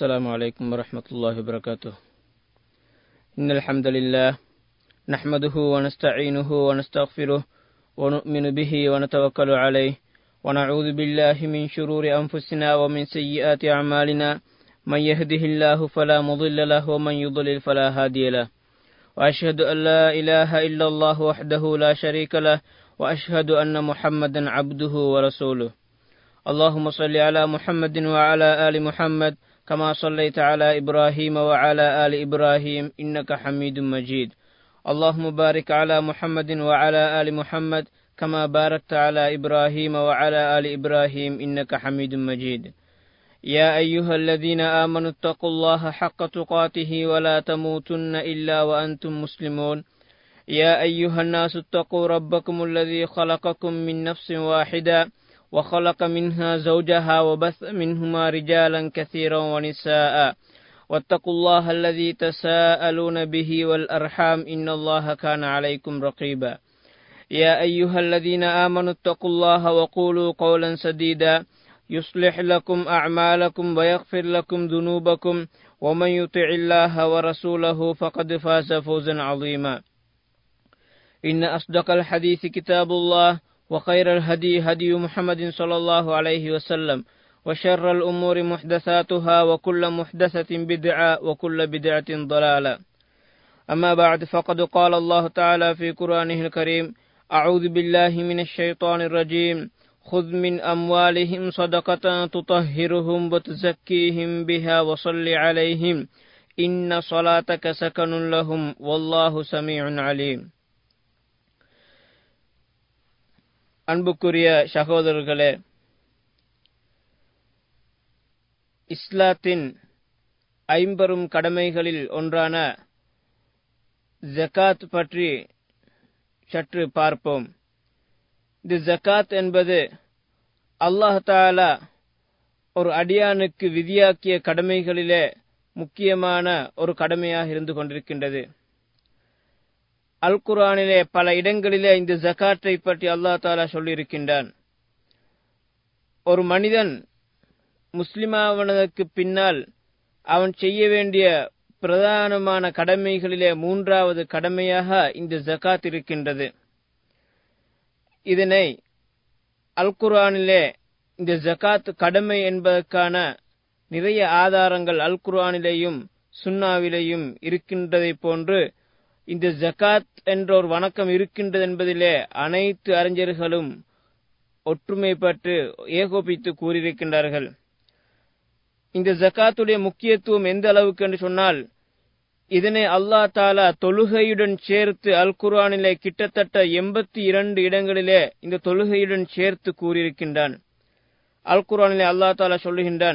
السلام عليكم ورحمة الله وبركاته إن الحمد لله نحمده ونستعينه ونستغفره ونؤمن به ونتوكل عليه ونعوذ بالله من شرور أنفسنا ومن سيئات أعمالنا من يهده الله فلا مضل له ومن يضلل فلا هادي له وأشهد أن لا إله إلا الله وحده لا شريك له وأشهد أن محمدا عبده ورسوله اللهم صل على محمد وعلى آل محمد كما صليت على إبراهيم وعلى آل إبراهيم إنك حميد مجيد اللهم بارك على محمد وعلى آل محمد كما باركت على إبراهيم وعلى آل إبراهيم إنك حميد مجيد يا أيها الذين آمنوا اتقوا الله حق تقاته ولا تموتن إلا وأنتم مسلمون يا أيها الناس اتقوا ربكم الذي خلقكم من نفس واحدة وخلق منها زوجها وبث منهما رجالا كثيرا ونساء واتقوا الله الذي تساءلون به والأرحام إن الله كان عليكم رقيبا يا أيها الذين آمنوا اتقوا الله وقولوا قولا سديدا يصلح لكم أعمالكم ويغفر لكم ذنوبكم ومن يطع الله ورسوله فقد فاز فوزا عظيما إن أصدق الحديث كتاب الله وخير الهدي هدي محمد صلى الله عليه وسلم وشر الأمور محدثاتها وكل محدثة بدعة وكل بدعة ضلالة أما بعد فقد قال الله تعالى في قرآنه الكريم أعوذ بالله من الشيطان الرجيم خذ من أموالهم صدقة تطهرهم وتزكيهم بها وصل عليهم إن صلاتك سكن لهم والله سميع عليم அன்புக்குரிய சகோதரர்களே இஸ்லாத்தின் ஐம்பெரும் கடமைகளில் ஒன்றான ஜக்காத் பற்றி சற்று பார்ப்போம் இது ஜக்காத் என்பது அல்லாஹாலா ஒரு அடியானுக்கு விதியாக்கிய கடமைகளிலே முக்கியமான ஒரு கடமையாக இருந்து கொண்டிருக்கின்றது அல் குரானிலே பல இடங்களிலே இந்த ஜக்காத்தை பற்றி அல்லா தாலா சொல்லியிருக்கின்றான் ஒரு மனிதன் முஸ்லிமாவனதற்கு பின்னால் அவன் செய்ய வேண்டிய பிரதானமான கடமைகளிலே மூன்றாவது கடமையாக இந்த ஜக்காத் இருக்கின்றது இதனை அல் குரானிலே இந்த ஜக்காத் கடமை என்பதற்கான நிறைய ஆதாரங்கள் அல் குரானிலேயும் சுன்னாவிலேயும் இருக்கின்றதை போன்று இந்த ஜக்காத் என்ற ஒரு வணக்கம் இருக்கின்றது என்பதிலே அனைத்து அறிஞர்களும் ஒற்றுமைப்பட்டு ஏகோபித்து கூறியிருக்கின்றார்கள் இந்த ஜக்காத்துடைய முக்கியத்துவம் எந்த அளவுக்கு என்று சொன்னால் இதனை அல்லா தாலா தொழுகையுடன் சேர்த்து அல் குர்ஆனிலே கிட்டத்தட்ட எண்பத்தி இரண்டு இடங்களிலே இந்த தொழுகையுடன் சேர்த்து கூறியிருக்கின்றான் அல் குர்ஆனிலே அல்லா தாலா சொல்லுகின்றான்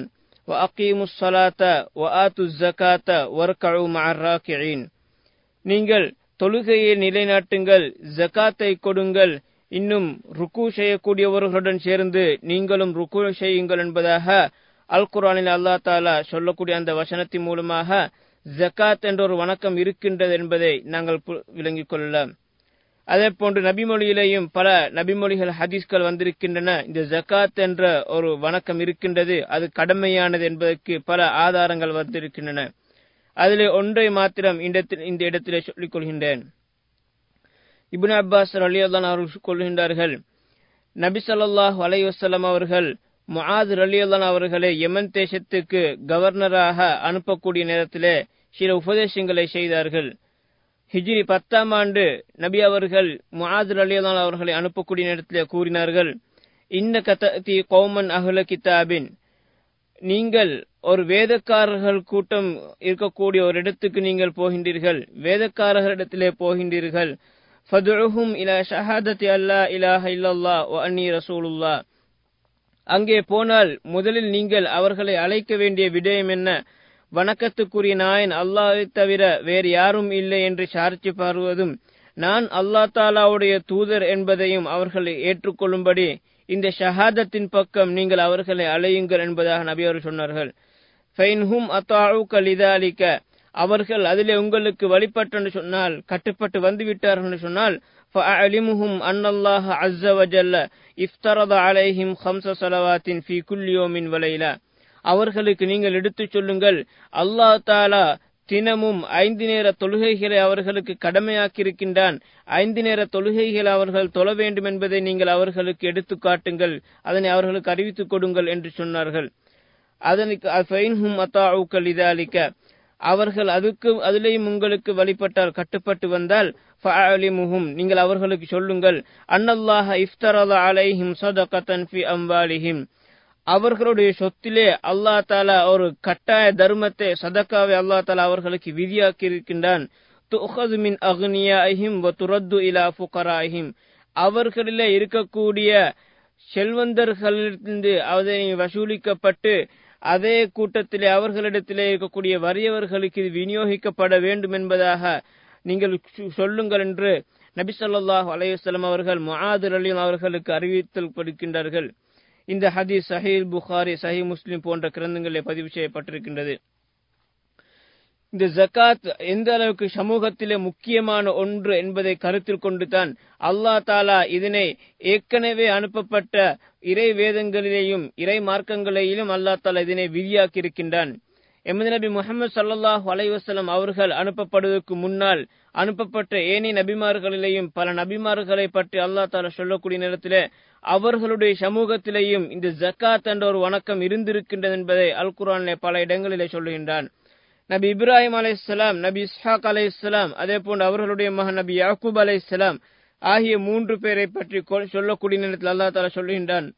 நீங்கள் தொழுகையை நிலைநாட்டுங்கள் ஜக்காத்தை கொடுங்கள் இன்னும் ருக்கு செய்யக்கூடியவர்களுடன் சேர்ந்து நீங்களும் ருக்கு செய்யுங்கள் என்பதாக அல் குரானில் அல்லா தாலா சொல்லக்கூடிய அந்த வசனத்தின் மூலமாக ஜக்காத் என்ற ஒரு வணக்கம் இருக்கின்றது என்பதை நாங்கள் விளங்கிக் கொள்ளலாம் அதே போன்று நபிமொழியிலேயும் பல நபிமொழிகள் ஹதீஸ்கள் வந்திருக்கின்றன இந்த ஜக்காத் என்ற ஒரு வணக்கம் இருக்கின்றது அது கடமையானது என்பதற்கு பல ஆதாரங்கள் வந்திருக்கின்றன அதிலே ஒன்றை மாத்திரம் இந்த இடத்திலே சொல்லிக் கொள்கின்றேன் இபுன் அப்பாஸ் அலியல்லான் அவர்கள் கொள்கின்றார்கள் நபி சொல்லாஹ் அலைவசல்லம் அவர்கள் முஆத் ரலியல்லான் அவர்களை யமன் தேசத்துக்கு கவர்னராக அனுப்பக்கூடிய நேரத்திலே சில உபதேசங்களை செய்தார்கள் ஹிஜ்ரி பத்தாம் ஆண்டு நபி அவர்கள் முஆத் ரலியல்லான் அவர்களை அனுப்பக்கூடிய நேரத்திலே கூறினார்கள் இன்ன கத்தி கௌமன் அஹ்ல கிதாபின் நீங்கள் ஒரு வேதக்காரர்கள் கூட்டம் இருக்கக்கூடிய ஒரு இடத்துக்கு நீங்கள் போகின்றீர்கள் வேதக்காரர்களிடத்திலே போகின்றீர்கள் ஃபதுஹும் இலா ஷஹாதத்தி அல்லா இலாஹ இல்லல்லா வ அன்னி ரசூலுல்லா அங்கே போனால் முதலில் நீங்கள் அவர்களை அழைக்க வேண்டிய விடயம் என்ன வணக்கத்துக்குரிய நாயன் அல்லாஹை தவிர வேறு யாரும் இல்லை என்று சார்ச்சி பாருவதும் நான் அல்லா தாலாவுடைய தூதர் என்பதையும் அவர்களை ஏற்றுக்கொள்ளும்படி இந்த ஷஹாதத்தின் பக்கம் நீங்கள் அவர்களை அழையுங்கள் என்பதாக நபி அவர் சொன்னார்கள் ஃபைன்ஹும் அத்தாவுக்க லிதாலிக்க அவர்கள் அதிலே உங்களுக்கு வழிபட்டு சொன்னால் கட்டுப்பட்டு வந்துவிட்டார்கள் என்று சொன்னால் فأعلمهم أن الله عز وجل افترض عليهم خمس صلوات في كل يوم وليلة அவர்களுக்கு நீங்கள் எடுத்துச் சொல்லுங்கள் அல்லாஹ் தாலா தினமும் ஐந்து நேர தொழுகைகளை அவர்களுக்கு கடமையாக்கியிருக்கின்றான் ஐந்து நேர தொழுகைகளை அவர்கள் தொழ வேண்டும் என்பதை நீங்கள் அவர்களுக்கு எடுத்து காட்டுங்கள் அதனை அவர்களுக்கு அறிவித்துக் கொடுங்கள் என்று சொன்னார்கள் அதற்கு அவர்கள் அதுக்கு அதிலேயும் உங்களுக்கு வழிபட்டால் கட்டுப்பட்டு வந்தால் ஃபஅலிமுஹும் நீங்கள் அவர்களுக்கு சொல்லுங்கள் அன்னல்லாஹ இஃப்தரத அலைஹிம் சதகத்தன் ஃபி அம்வாலிஹிம் அவர்களுடைய சொத்திலே அல்லா தாலா ஒரு கட்டாய தர்மத்தை சதக்காவை அல்லா தாலா அவர்களுக்கு விதியாக்கி இருக்கின்றான் துஹது மின் அக்னியாஹிம் வ துரத்து இலா ஃபுகராஹிம் அவர்களிலே இருக்கக்கூடிய செல்வந்தர்களிலிருந்து அதனை வசூலிக்கப்பட்டு அதே கூட்டத்திலே அவர்களிடத்திலே இருக்கக்கூடிய வறியவர்களுக்கு இது விநியோகிக்கப்பட வேண்டும் என்பதாக நீங்கள் சொல்லுங்கள் என்று நபி சொல்லாஹ் அலையுஸ்லாம் அவர்கள் முஆதர் அலி அவர்களுக்கு அறிவித்தல் படுக்கின்றார்கள் இந்த ஹதீஸ் சஹீல் புகாரி சஹி முஸ்லிம் போன்ற கிரந்தங்களில் பதிவு செய்யப்பட்டிருக்கின்றது இந்த ஜக்காத் எந்த அளவுக்கு சமூகத்திலே முக்கியமான ஒன்று என்பதை கருத்தில் கொண்டுதான் அல்லா தாலா இதனை ஏற்கனவே அனுப்பப்பட்ட இறை வேதங்களிலேயும் இறை மார்க்கங்களிலும் அல்லா தாலா இதனை விதியாக்கி இருக்கின்றான் எமது நபி முகமது சல்லாஹூ அலைவசலம் அவர்கள் அனுப்பப்படுவதற்கு முன்னால் அனுப்பப்பட்ட ஏனைய நபிமார்களிலேயும் பல நபிமார்களை பற்றி அல்லா தாலா சொல்லக்கூடிய நேரத்திலே அவர்களுடைய சமூகத்திலேயும் இந்த ஜக்காத் என்ற ஒரு வணக்கம் இருந்திருக்கின்றது என்பதை அல் குரானிலே பல இடங்களிலே சொல்லுகின்றான் நபி இப்ராஹிம் அலை இஸ்லாம் நபி இஸ்ஹாக் அலை இஸ்லாம் அதே போன்று அவர்களுடைய மகன் நபி யாக்கூப் அலை இஸ்லாம் ஆகிய மூன்று பேரை பற்றி சொல்லக்கூடிய நேரத்தில் அல்லா தாலா சொல்லுகின்றான்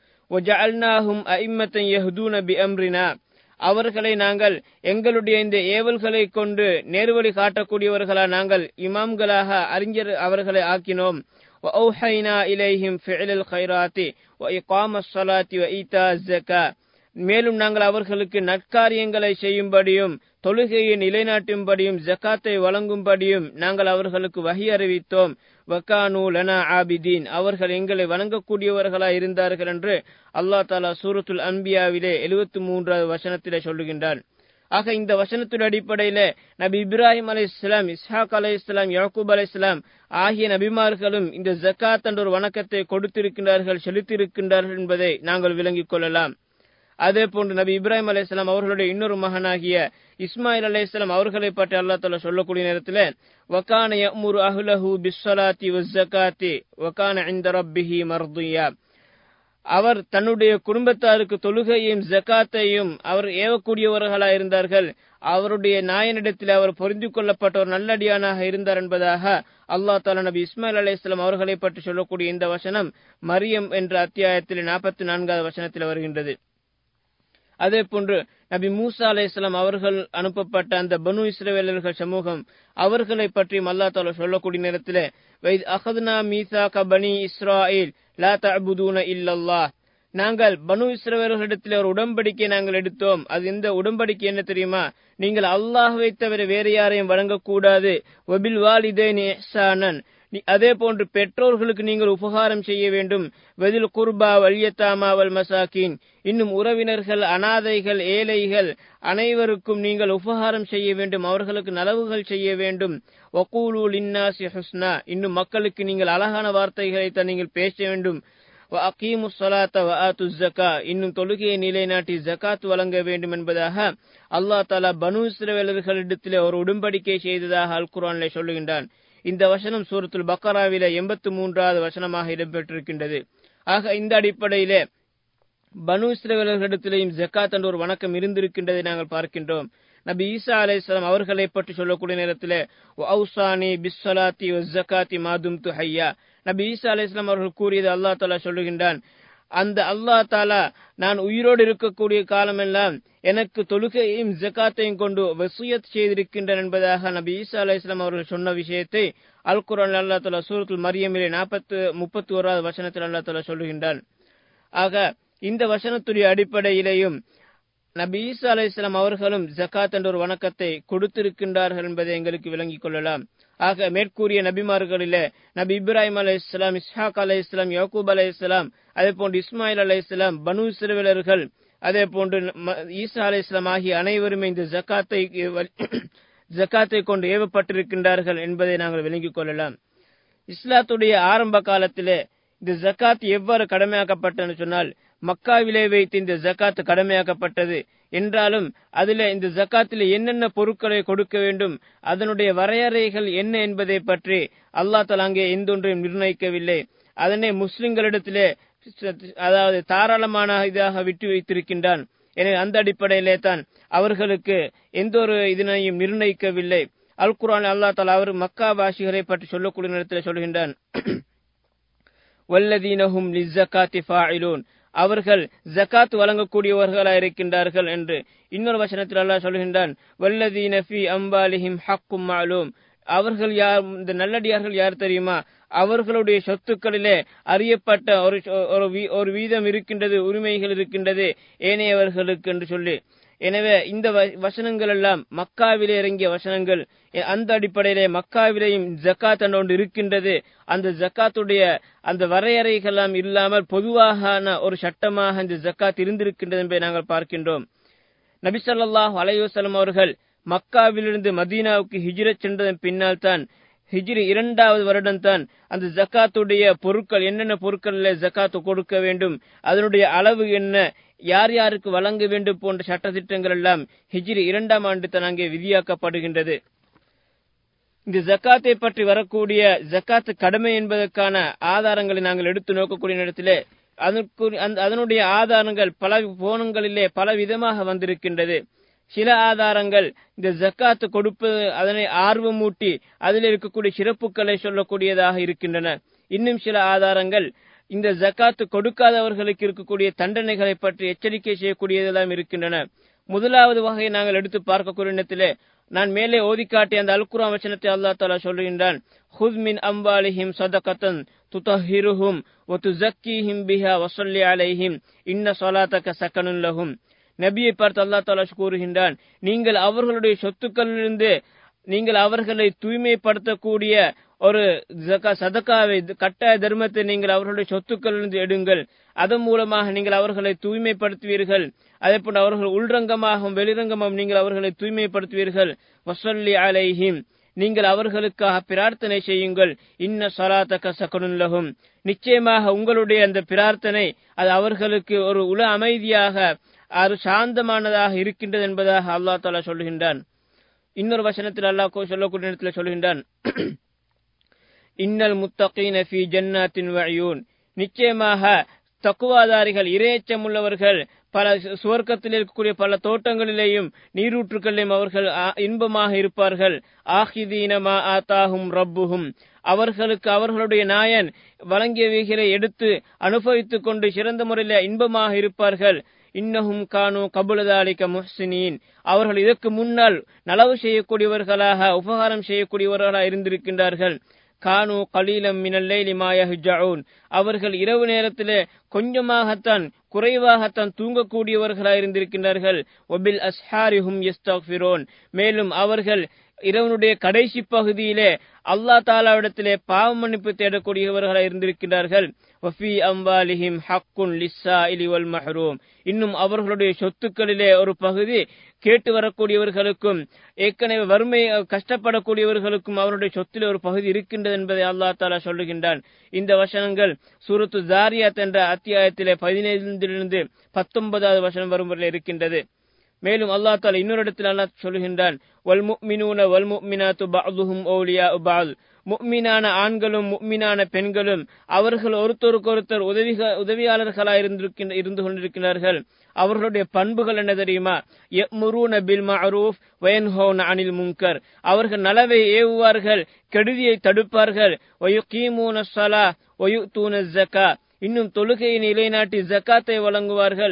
அவர்களை நாங்கள் எங்களுடைய இந்த ஏவல்களை கொண்டு நேர்வழி காட்டக்கூடியவர்களா நாங்கள் இமாம்களாக அறிஞர் அவர்களை ஆக்கினோம் وأوحينا إليهم فعل الخيرات وإقام الصلاة وإيتاء الزكاة மேலும் நாங்கள் அவர்களுக்கு நற்காரியங்களை செய்யும்படியும் தொழுகையை நிலைநாட்டும்படியும் ஜக்காத்தை வழங்கும்படியும் நாங்கள் அவர்களுக்கு வகி அறிவித்தோம் வக்கானு லனா ஆபிதீன் அவர்கள் எங்களை வணங்கக்கூடியவர்களாய் இருந்தார்கள் என்று அல்லா தாலா சூரத்துல் அன்பியாவிலே எழுபத்தி மூன்றாவது வசனத்திலே சொல்லுகின்றான் ஆக இந்த வசனத்தின் அடிப்படையில நபி இப்ராஹிம் அலை இஸ்லாம் இஸ்ஹாக் அலை இஸ்லாம் யாக்கூப் அலை இஸ்லாம் ஆகிய நபிமார்களும் இந்த ஜக்காத் என்ற ஒரு வணக்கத்தை கொடுத்திருக்கின்றார்கள் செலுத்தியிருக்கின்றார்கள் என்பதை நாங்கள் விளங்கிக் கொள்ளலாம் அதே போன்று நபி இப்ராஹிம் அலி இஸ்லாம் அவர்களுடைய இன்னொரு மகனாகிய இஸ்மாயில் அலி இஸ்லாம் அவர்களை பற்றி அல்லா தாலா சொல்லக்கூடிய நேரத்தில் வக்கான யமுரு அஹ்லஹு பிஸ்ஸலாத்தி வஸ்ஸகாத்தி வக்கான இந்த ரப்பிஹி மர்துயா அவர் தன்னுடைய குடும்பத்தாருக்கு தொழுகையும் ஜக்காத்தையும் அவர் ஏவக்கூடியவர்களாக இருந்தார்கள் அவருடைய நாயனிடத்தில் அவர் பொருந்திக் கொள்ளப்பட்ட ஒரு நல்லடியானாக இருந்தார் என்பதாக அல்லா தாலா நபி இஸ்மாயில் அலி இஸ்லாம் அவர்களை பற்றி சொல்லக்கூடிய இந்த வசனம் மரியம் என்ற அத்தியாயத்தில் நாற்பத்தி நான்காவது வசனத்தில் வருகின்றது அதே போன்று நபி மூசா அலை இஸ்லாம் அவர்கள் அனுப்பப்பட்ட அந்த பனு இஸ்ரேலர்கள் சமூகம் அவர்களை பற்றியும் அல்லா தாலா சொல்லக்கூடிய நேரத்தில் வைத் அஹத்னா மீசா கபனி இஸ்ராயில் லா தபுதூன இல்லல்லா நாங்கள் பனு இஸ்ரவேலர்களிடத்தில் ஒரு உடன்படிக்கை நாங்கள் எடுத்தோம் அது இந்த உடன்படிக்கை என்ன தெரியுமா நீங்கள் அல்லாஹுவை தவிர வேறு யாரையும் வழங்கக்கூடாது வபில் வாலிதேன் இஹ்சானன் அதே போன்று பெற்றோர்களுக்கு நீங்கள் உபகாரம் செய்ய வேண்டும் வெதில் குர்பா வல்யத்தாமா வல் மசாக்கின் இன்னும் உறவினர்கள் அனாதைகள் ஏழைகள் அனைவருக்கும் நீங்கள் உபகாரம் செய்ய வேண்டும் அவர்களுக்கு நலவுகள் செய்ய வேண்டும் வக்கூலு லின்னாசி ஹுஸ்னா இன்னும் மக்களுக்கு நீங்கள் அழகான வார்த்தைகளை தான் நீங்கள் பேச வேண்டும் அகீமு சலாத்த வஆத்து ஜக்கா இன்னும் தொழுகையை நிலைநாட்டி ஜக்காத் வழங்க வேண்டும் என்பதாக அல்லாஹ் தாலா பனு இஸ்ரவேலர்களிடத்திலே ஒரு உடன்படிக்கை செய்ததாக அல் குரானிலே சொல்லுகின்றான் இந்த வசனம் சூரத்துல் பக்கராவில எண்பத்தி மூன்றாவது வசனமாக இடம்பெற்றிருக்கின்றது ஆக இந்த அடிப்படையிலே பனு இஸ்ரவேலர்களிடத்திலேயும் ஜக்காத் என்ற ஒரு வணக்கம் இருந்திருக்கின்றதை நாங்கள் பார்க்கின்றோம் நபி ஈசா அலை இஸ்லாம் அவர்களை பற்றி சொல்லக்கூடிய நேரத்தில் அவுசானி பிஸ்ஸலாத்தி ஜக்காத்தி மாதும் து ஹையா நபி ஈசா அலை இஸ்லாம் அவர்கள் கூறியது அல்லா தாலா சொல்லுகின்றான் அந்த அல்லா தாலா நான் உயிரோடு இருக்கக்கூடிய காலமெல்லாம் எனக்கு தொழுகையையும் ஜக்காத்தையும் கொண்டு வசியத் செய்திருக்கின்றன என்பதாக நபி ஈசா அலி இஸ்லாம் அவர்கள் சொன்ன விஷயத்தை அல் குரான் அல்லா தாலா சூரத்துல் மரியமிலே நாற்பத்து முப்பத்தி ஓராவது வசனத்தில் அல்லா தாலா சொல்லுகின்றான் ஆக இந்த வசனத்துடைய அடிப்படையிலேயும் நபி ஈசா அலி இஸ்லாம் அவர்களும் ஜக்காத் என்ற ஒரு வணக்கத்தை கொடுத்திருக்கின்றார்கள் என்பதை எங்களுக்கு விளங்கிக் கொள்ளலாம் ஆக மேற்கூறிய நபிமார்களிலே நபி இப்ராஹிம் அலை இஸ்லாம் இஸ்ஹாக் அலை இஸ்லாம் யாக்கூப் அலை இஸ்லாம் அதே போன்று இஸ்மாயில் அலை இஸ்லாம் பனு இஸ்ரவேலர்கள் அதே போன்று ஈசா அலை இஸ்லாம் ஆகிய அனைவருமே இந்த ஜக்காத்தை ஜக்காத்தை கொண்டு ஏவப்பட்டிருக்கின்றார்கள் என்பதை நாங்கள் விளங்கிக் கொள்ளலாம் இஸ்லாத்துடைய ஆரம்ப காலத்திலே இந்த ஜக்காத் எவ்வாறு கடமையாக்கப்பட்டன்னு சொன்னால் மக்காவிலே வைத்து இந்த ஜக்காத் கடமையாக்கப்பட்டது என்றாலும் அதுல இந்த ஜக்காத்தில் என்னென்ன பொருட்களை கொடுக்க வேண்டும் அதனுடைய வரையறைகள் என்ன என்பதை பற்றி அல்லா தலா அங்கே எந்தொன்றையும் நிர்ணயிக்கவில்லை அதனை முஸ்லிம்களிடத்திலே அதாவது தாராளமான இதாக விட்டு வைத்திருக்கின்றான் எனவே அந்த அடிப்படையிலே தான் அவர்களுக்கு எந்த ஒரு இதனையும் நிர்ணயிக்கவில்லை அல் குரான் அல்லா தாலா அவர் மக்கா வாசிகளை பற்றி சொல்லக்கூடிய நேரத்தில் சொல்கின்றான் வல்லதீனஹும் லிஸ்ஸகாத்தி ஃபாயிலூன் அவர்கள் ஜகாத் வழங்கக்கூடியவர்களாக இருக்கின்றார்கள் என்று இன்னொரு வசனத்தில் அல்லாஹ் சொல்கின்றான் வல்லதீன ஃபி அம்பாலிஹிம் ஹக்கும் மாலூம் அவர்கள் யார் இந்த நல்லடியார்கள் யார் தெரியுமா அவர்களுடைய சொத்துக்களிலே அறியப்பட்ட ஒரு ஒரு வீதம் இருக்கின்றது உரிமைகள் இருக்கின்றது ஏனையவர்களுக்கு என்று சொல்லி எனவே இந்த வசனங்கள் எல்லாம் மக்காவிலே இறங்கிய வசனங்கள் அந்த அடிப்படையிலே மக்காவிலேயும் ஜக்காத் ஒன்று இருக்கின்றது அந்த ஜக்காத்துடைய அந்த வரையறைகள் எல்லாம் இல்லாமல் பொதுவாக ஒரு சட்டமாக இந்த ஜக்காத் இருந்திருக்கின்றது என்பதை நாங்கள் பார்க்கின்றோம் நபிசல்லாஹ் அலையுசலம் அவர்கள் மக்காவிலிருந்து மதீனாவுக்கு ஹிஜ்ரத் சென்றதன் பின்னால் தான் ஹிஜ்ரி இரண்டாவது வருடம் தான் அந்த ஜக்காத்துடைய பொருட்கள் என்னென்ன பொருட்கள்ல ஜக்காத்து கொடுக்க வேண்டும் அதனுடைய அளவு என்ன யார் யாருக்கு வழங்க வேண்டும் போன்ற சட்டத்திட்டங்கள் எல்லாம் ஹிஜ்ரி இரண்டாம் ஆண்டு தான் அங்கே விதியாக்கப்படுகின்றது இந்த ஜக்காத்தை பற்றி வரக்கூடிய ஜக்காத்து கடமை என்பதற்கான ஆதாரங்களை நாங்கள் எடுத்து நோக்கக்கூடிய இடத்திலே அதனுடைய ஆதாரங்கள் பல போனங்களிலே பல விதமாக வந்திருக்கின்றது சில ஆதாரங்கள் இந்த ஜக்காத்து கொடுப்பது அதனை ஆர்வமூட்டி அதில் இருக்கக்கூடிய சிறப்புகளை சொல்லக்கூடியதாக இருக்கின்றன இன்னும் சில ஆதாரங்கள் இந்த ஜக்காத்து கொடுக்காதவர்களுக்கு இருக்கக்கூடிய தண்டனைகளை பற்றி எச்சரிக்கை செய்யக்கூடியதெல்லாம் இருக்கின்றன முதலாவது வகையை நாங்கள் எடுத்து பார்க்கக்கூடிய இடத்திலே நான் மேலே ஓதி காட்டிய அந்த அல்குரா வச்சனத்தை அல்லா தாலா சொல்லுகின்றான் ஹுத் மின் அம்பாலிஹிம் சதகத்தன் துதஹிருஹும் ஒத்துசக்கீஹிம் பிஹா வசல்லி அலைஹிம் இன்ன சொலாத்தக சக்கனுன் லஹும் நபியை பார்த்து அல்லா தாலா கூறுகின்றான் நீங்கள் அவர்களுடைய சொத்துக்களிலிருந்து நீங்கள் அவர்களை தூய்மைப்படுத்தக்கூடிய ஒரு சதக்காவை கட்டாய தர்மத்தை நீங்கள் அவர்களுடைய சொத்துக்களிலிருந்து எடுங்கள் அதன் மூலமாக நீங்கள் அவர்களை தூய்மைப்படுத்துவீர்கள் அதே போன்று அவர்கள் உள்ரங்கமாகவும் வெளிரங்கமாகவும் நீங்கள் அவர்களை தூய்மைப்படுத்துவீர்கள் வசல்லி அலைஹிம் நீங்கள் அவர்களுக்காக பிரார்த்தனை செய்யுங்கள் இன்ன சலாத்தக சகனுல்லகும் நிச்சயமாக உங்களுடைய அந்த பிரார்த்தனை அது அவர்களுக்கு ஒரு உல அமைதியாக அது சாந்தமானதாக இருக்கின்றது என்பதாக அல்லா தாலா சொல்லுகின்றான் இன்னொரு வசனத்தில் அல்லாஹ் சொல்லக்கூடிய இடத்துல சொல்கின்றான் இன்னல் முத்தகீன ஃபி ஜன்னாத்தின் வழியூன் நிச்சயமாக தக்குவாதாரிகள் இரையச்சம் உள்ளவர்கள் பல சுவர்க்கத்தில் இருக்கக்கூடிய பல தோட்டங்களிலேயும் நீரூற்றுகளிலும் அவர்கள் இன்பமாக இருப்பார்கள் ஆஹிதீனமா ஆத்தாகும் ரப்புகும் அவர்களுக்கு அவர்களுடைய நாயன் வழங்கியவைகளை எடுத்து அனுபவித்துக் கொண்டு சிறந்த முறையில் இன்பமாக இருப்பார்கள் இன்னஹும் கானு கபுலதாலிக்க முஹ்சினின் அவர்கள் இதற்கு முன்னால் நலவு செய்யக்கூடியவர்களாக உபகாரம் செய்யக்கூடியவர்களாக இருந்திருக்கின்றார்கள் கானு கலீலம் மினல்லைலி மாயஹுஜவுன் அவர்கள் இரவு நேரத்திலே கொஞ்சமாகத்தான் குறைவாகத்தான் தூங்கக்கூடியவர்களாக இருந்திருக்கின்றார்கள் ஒபில் அஸ்ஹாரிஹும் யஸ்தக்ஃபிரோன் மேலும் அவர்கள் இரவனுடைய கடைசி பகுதியிலே அல்லா தாலாவிடத்திலே பாவ மன்னிப்பு தேடக்கூடியவர்களாக இருந்திருக்கிறார்கள் வஃபி அம்பாலிஹிம் ஹக்குன் லிஸ்ஸா இலிவல் மஹ்ரூம் இன்னும் அவர்களுடைய சொத்துக்களிலே ஒரு பகுதி கேட்டு வரக்கூடியவர்களுக்கும் ஏற்கனவே வறுமை கஷ்டப்படக்கூடியவர்களுக்கும் அவருடைய சொத்தில் ஒரு பகுதி இருக்கின்றது என்பதை அல்லா தாலா சொல்லுகின்றான் இந்த வசனங்கள் சூரத்து ஜாரியாத் என்ற அத்தியாயத்திலே பதினைந்திலிருந்து பத்தொன்பதாவது வசனம் வரும் வரை இருக்கின்றது மேலும் அல்லா தாலா இன்னொரு இடத்தில் அல்லா சொல்லுகின்றான் வல் முக்மினூன வல் முக்மினாத்து பஅதுஹும் ஓலியா உபால் முக்மினான ஆண்களும் முக்மினான பெண்களும் அவர்கள் ஒருத்தருக்கொருத்தர் உதவி உதவியாளர்களாக இருந்திருக்கின்ற இருந்து கொண்டிருக்கிறார்கள் அவர்களுடைய பண்புகள் என்ன தெரியுமா முருன பில் மஅரூஃப் வயன்ஹோன் அனில் முங்கர் அவர்கள் நலவை ஏவுவார்கள் கெடுதியை தடுப்பார்கள் ஒயுகீமூன ஸலா ஒயுத்தூன ஜக்கா இன்னும் தொழுகையை நிலைநாட்டி ஜக்காத்தை வழங்குவார்கள்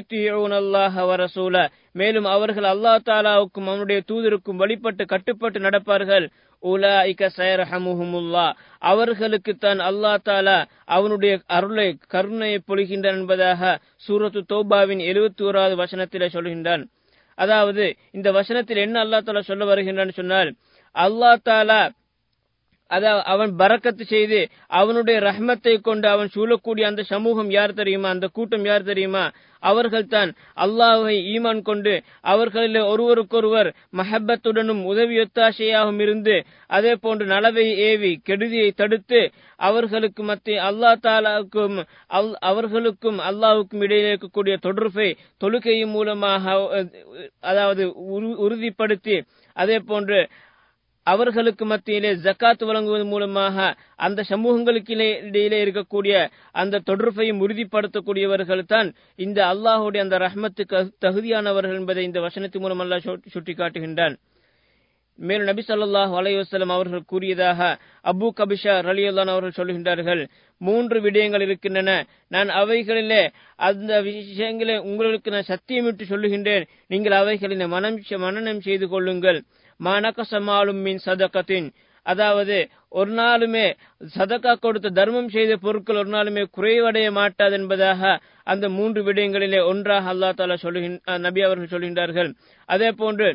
அல்லாஹ் வரசூல மேலும் அவர்கள் அல்லாஹ் தாலாவுக்கும் அவனுடைய தூதருக்கும் வழிபட்டு கட்டுப்பட்டு நடப்பார்கள் உலாய்க சயரஹமுஹுமுல்லா அவர்களுக்கு தான் அல்லா தாலா அவனுடைய அருளை கருணையை பொழிகின்றான் என்பதாக சூரத்து தோபாவின் எழுபத்தி ஓராவது வசனத்திலே சொல்கின்றான் அதாவது இந்த வசனத்தில் என்ன அல்லா தாலா சொல்ல வருகின்றான் சொன்னால் அல்லா தாலா அதாவது அவன் பறக்கத்து செய்து அவனுடைய ரஹ்மத்தை கொண்டு அவன் சூழக்கூடிய அந்த சமூகம் யார் தெரியுமா அந்த கூட்டம் யார் தெரியுமா அவர்கள் தான் அல்லாஹை ஈமான் கொண்டு அவர்களில் ஒருவருக்கொருவர் மஹப்பத்துடனும் உதவியொத்தாசையாகவும் இருந்து அதே போன்று நலவை ஏவி கெடுதியை தடுத்து அவர்களுக்கு மத்திய அல்லா தாலாவுக்கும் அவர்களுக்கும் அல்லாவுக்கும் இடையிலே இருக்கக்கூடிய தொடர்பை தொழுகையின் மூலமாக அதாவது உறுதிப்படுத்தி அதே போன்று அவர்களுக்கு மத்தியிலே ஜக்காத் வழங்குவதன் மூலமாக அந்த சமூகங்களுக்கு இடையிலே இருக்கக்கூடிய அந்த தொடர்பையும் உறுதிப்படுத்தக்கூடியவர்கள் தான் இந்த அல்லாஹுடைய அந்த ரஹ்மத்துக்கு தகுதியானவர்கள் என்பதை இந்த வசனத்தின் மூலம் அல்லா சுட்டிக்காட்டுகின்றான் மேலும் நபி சொல்லாஹ் அலையுசலம் அவர்கள் கூறியதாக அபு கபிஷா ரலியுல்லான் அவர்கள் சொல்லுகின்றார்கள் மூன்று விடயங்கள் இருக்கின்றன நான் அவைகளிலே அந்த விஷயங்களை உங்களுக்கு நான் சத்தியமிட்டு சொல்லுகின்றேன் நீங்கள் அவைகளின் மனம் மனநம் செய்து கொள்ளுங்கள் மானகசமாலும் மீன் சதக்கத்தின் அதாவது ஒரு நாளுமே சதக்கா கொடுத்த தர்மம் செய்த பொருட்கள் ஒரு நாளுமே குறைவடைய மாட்டாது என்பதாக அந்த மூன்று விடயங்களிலே ஒன்றாக அல்லா தாலா சொல்லுகின்ற நபி அவர்கள் சொல்கின்றார்கள் அதே போன்று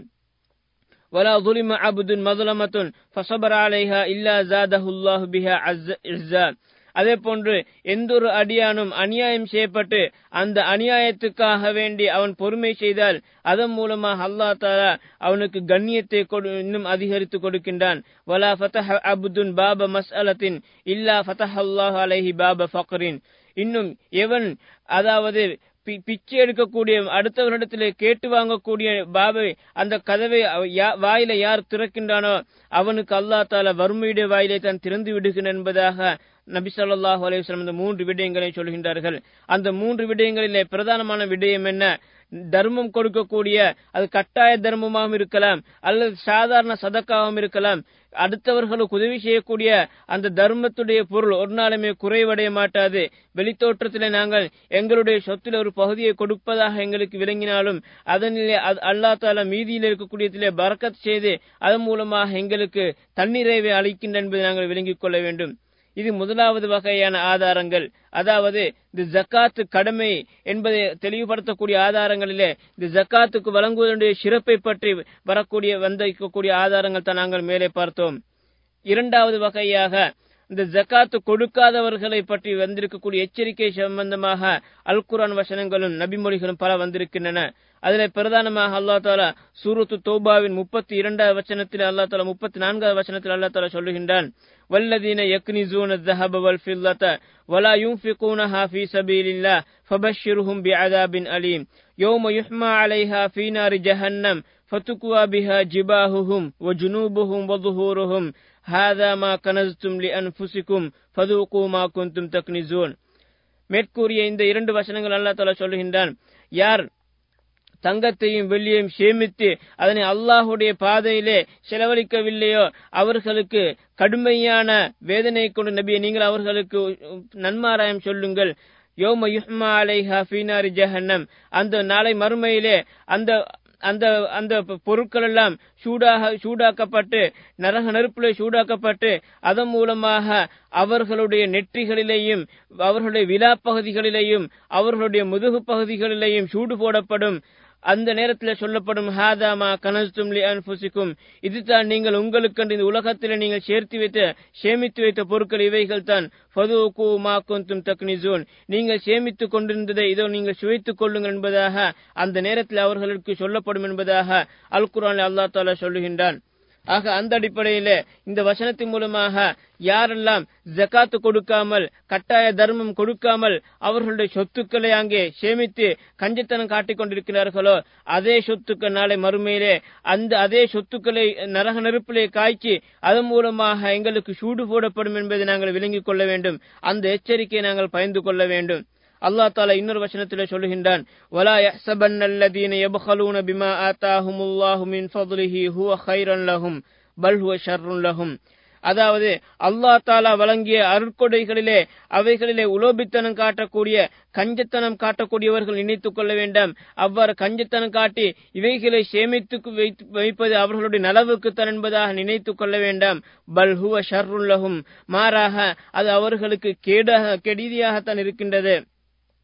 ولا ظلم عبد مظلمة فصبر عليها إلا زاده الله بها عزا அதே போன்று எந்த ஒரு அடியானும் அநியாயம் செய்யப்பட்டு அந்த அநியாயத்துக்காக வேண்டி அவன் பொறுமை செய்தால் அதன் மூலமாக அல்லா தாலா அவனுக்கு கண்ணியத்தை இன்னும் அதிகரித்து கொடுக்கின்றான் வலா ஃபதஹ அப்துன் பாப மஸ்அலத்தின் இல்லா ஃபதஹ் அல்லாஹ் அலைஹி பாப ஃபக்ரின் இன்னும் எவன் அதாவது பிச்சை எடுக்கக்கூடிய அடுத்தவரிடத்திலே கேட்டு வாங்கக்கூடிய பாபை அந்த கதவை வாயில யார் திறக்கின்றானோ அவனுக்கு அல்லா தால வறுமையுடைய வாயிலை தான் திறந்து விடுகிறேன் என்பதாக நபி சொல்லாஹு அலையம் இந்த மூன்று விடயங்களை சொல்கின்றார்கள் அந்த மூன்று விடயங்களிலே பிரதானமான விடயம் என்ன தர்மம் கொடுக்கக்கூடிய அது கட்டாய தர்மமாகவும் இருக்கலாம் அல்லது சாதாரண சதக்காகவும் இருக்கலாம் அடுத்தவர்களுக்கு உதவி செய்யக்கூடிய அந்த தர்மத்துடைய பொருள் ஒரு நாளுமே குறைவடைய மாட்டாது வெளித்தோற்றத்திலே நாங்கள் எங்களுடைய சொத்தில் ஒரு பகுதியை கொடுப்பதாக எங்களுக்கு விளங்கினாலும் அதனிலே அல்லா தாலா மீதியில் இருக்கக்கூடியதிலே பறக்கத் செய்து அதன் மூலமாக எங்களுக்கு தன்னிறைவை அளிக்கின்ற என்பதை நாங்கள் விளங்கிக் கொள்ள வேண்டும் இது முதலாவது வகையான ஆதாரங்கள் அதாவது இந்த ஜக்காத்து கடமை என்பதை தெளிவுபடுத்தக்கூடிய ஆதாரங்களிலே இந்த ஜக்காத்துக்கு வழங்குவதனுடைய சிறப்பை பற்றி வரக்கூடிய வந்திருக்கக்கூடிய ஆதாரங்கள் தான் நாங்கள் மேலே பார்த்தோம் இரண்டாவது வகையாக இந்த ஜக்காத்து கொடுக்காதவர்களை பற்றி வந்திருக்கக்கூடிய எச்சரிக்கை சம்பந்தமாக அல் குரான் வசனங்களும் நபிமொழிகளும் பல வந்திருக்கின்றன அதில் பிரதானமாக அல்லா தாலா சூரத்து தோபாவின் முப்பத்தி இரண்டாவது வச்சனத்தில் அல்லா தாலா முப்பத்தி நான்காவது வச்சனத்தில் அல்லா தாலா சொல்லுகின்றான் والذين يكنزون الذهب والفضة ولا ينفقونها في سبيل الله فبشرهم بعذاب أليم يوم يحمى عليها في نار جهنم فتكوى بها جباههم وجنوبهم وظهورهم هذا ما كنزتم لأنفسكم فذوقوا ما كنتم تكنزون மேற்கூறிய இந்த இரண்டு வசனங்கள் அல்லா தாலா சொல்லுகின்றான் யார் தங்கத்தையும் வெள்ளியையும் சேமித்து அதனை அல்லாஹுடைய பாதையிலே செலவழிக்கவில்லையோ அவர்களுக்கு கடுமையான வேதனை கொண்டு நபியை நீங்கள் அவர்களுக்கு நன்மாராயம் சொல்லுங்கள் யோம யுஹ்மா அலைஹா ஃபீனாரி ஜஹன்னம் அந்த நாளை மறுமையிலே அந்த அந்த அந்த பொருட்கள் எல்லாம் சூடாக சூடாக்கப்பட்டு நரக நெருப்பிலே சூடாக்கப்பட்டு அதன் மூலமாக அவர்களுடைய நெற்றிகளிலேயும் அவர்களுடைய விழா பகுதிகளிலேயும் அவர்களுடைய முதுகு பகுதிகளிலேயும் சூடு போடப்படும் அந்த நேரத்தில் சொல்லப்படும் ஹாதாமா கனஸ்தும் லி அன்புசிக்கும் இதுதான் நீங்கள் உங்களுக்கென்று இந்த உலகத்தில் நீங்கள் சேர்த்து வைத்த சேமித்து வைத்த பொருட்கள் இவைகள் தான் ஃபதுகு மா குந்தும் தக்னிசூன் நீங்கள் சேமித்துக் கொண்டிருந்ததை இதோ நீங்கள் சுவைத்துக் கொள்ளுங்கள் என்பதாக அந்த நேரத்தில் அவர்களுக்கு சொல்லப்படும் என்பதாக அல் குரான் அல்லா தாலா சொல்லுகின்றான் ஆக அந்த அடிப்படையில இந்த வசனத்தின் மூலமாக யாரெல்லாம் ஜக்காத்து கொடுக்காமல் கட்டாய தர்மம் கொடுக்காமல் அவர்களுடைய சொத்துக்களை அங்கே சேமித்து கஞ்சத்தனம் காட்டிக் கொண்டிருக்கிறார்களோ அதே சொத்துக்கள் நாளை மறுமையிலே அந்த அதே சொத்துக்களை நரக நெருப்பிலே காய்ச்சி அதன் மூலமாக எங்களுக்கு சூடு போடப்படும் என்பதை நாங்கள் விளங்கிக் கொள்ள வேண்டும் அந்த எச்சரிக்கையை நாங்கள் பயந்து கொள்ள வேண்டும் அல்லா தாலா இன்னொரு வசனத்தில் சொல்லுகின்றான் வலா யஹ்சபன் அல்லதீன யப்கலூன பிமா ஆத்தாஹுமுல்லாஹு மின் ஃபضலிஹி ஹுவ கைரன் லஹும் பல் ஹுவ ஷர்ருன் லஹும் அதாவது அல்லா தாலா வழங்கிய அருட்கொடைகளிலே அவைகளிலே உலோபித்தனம் காட்டக்கூடிய கஞ்சத்தனம் காட்டக்கூடியவர்கள் நினைத்துக் கொள்ள வேண்டாம் அவ்வாறு கஞ்சத்தனம் காட்டி இவைகளை சேமித்து வைப்பது அவர்களுடைய நலவுக்குத்தான் என்பதாக நினைத்துக் கொள்ள வேண்டாம் பல் ஹுவ ஷர்ருல்லஹும் மாறாக அது அவர்களுக்கு கேடாக கெடிதியாகத்தான் இருக்கின்றது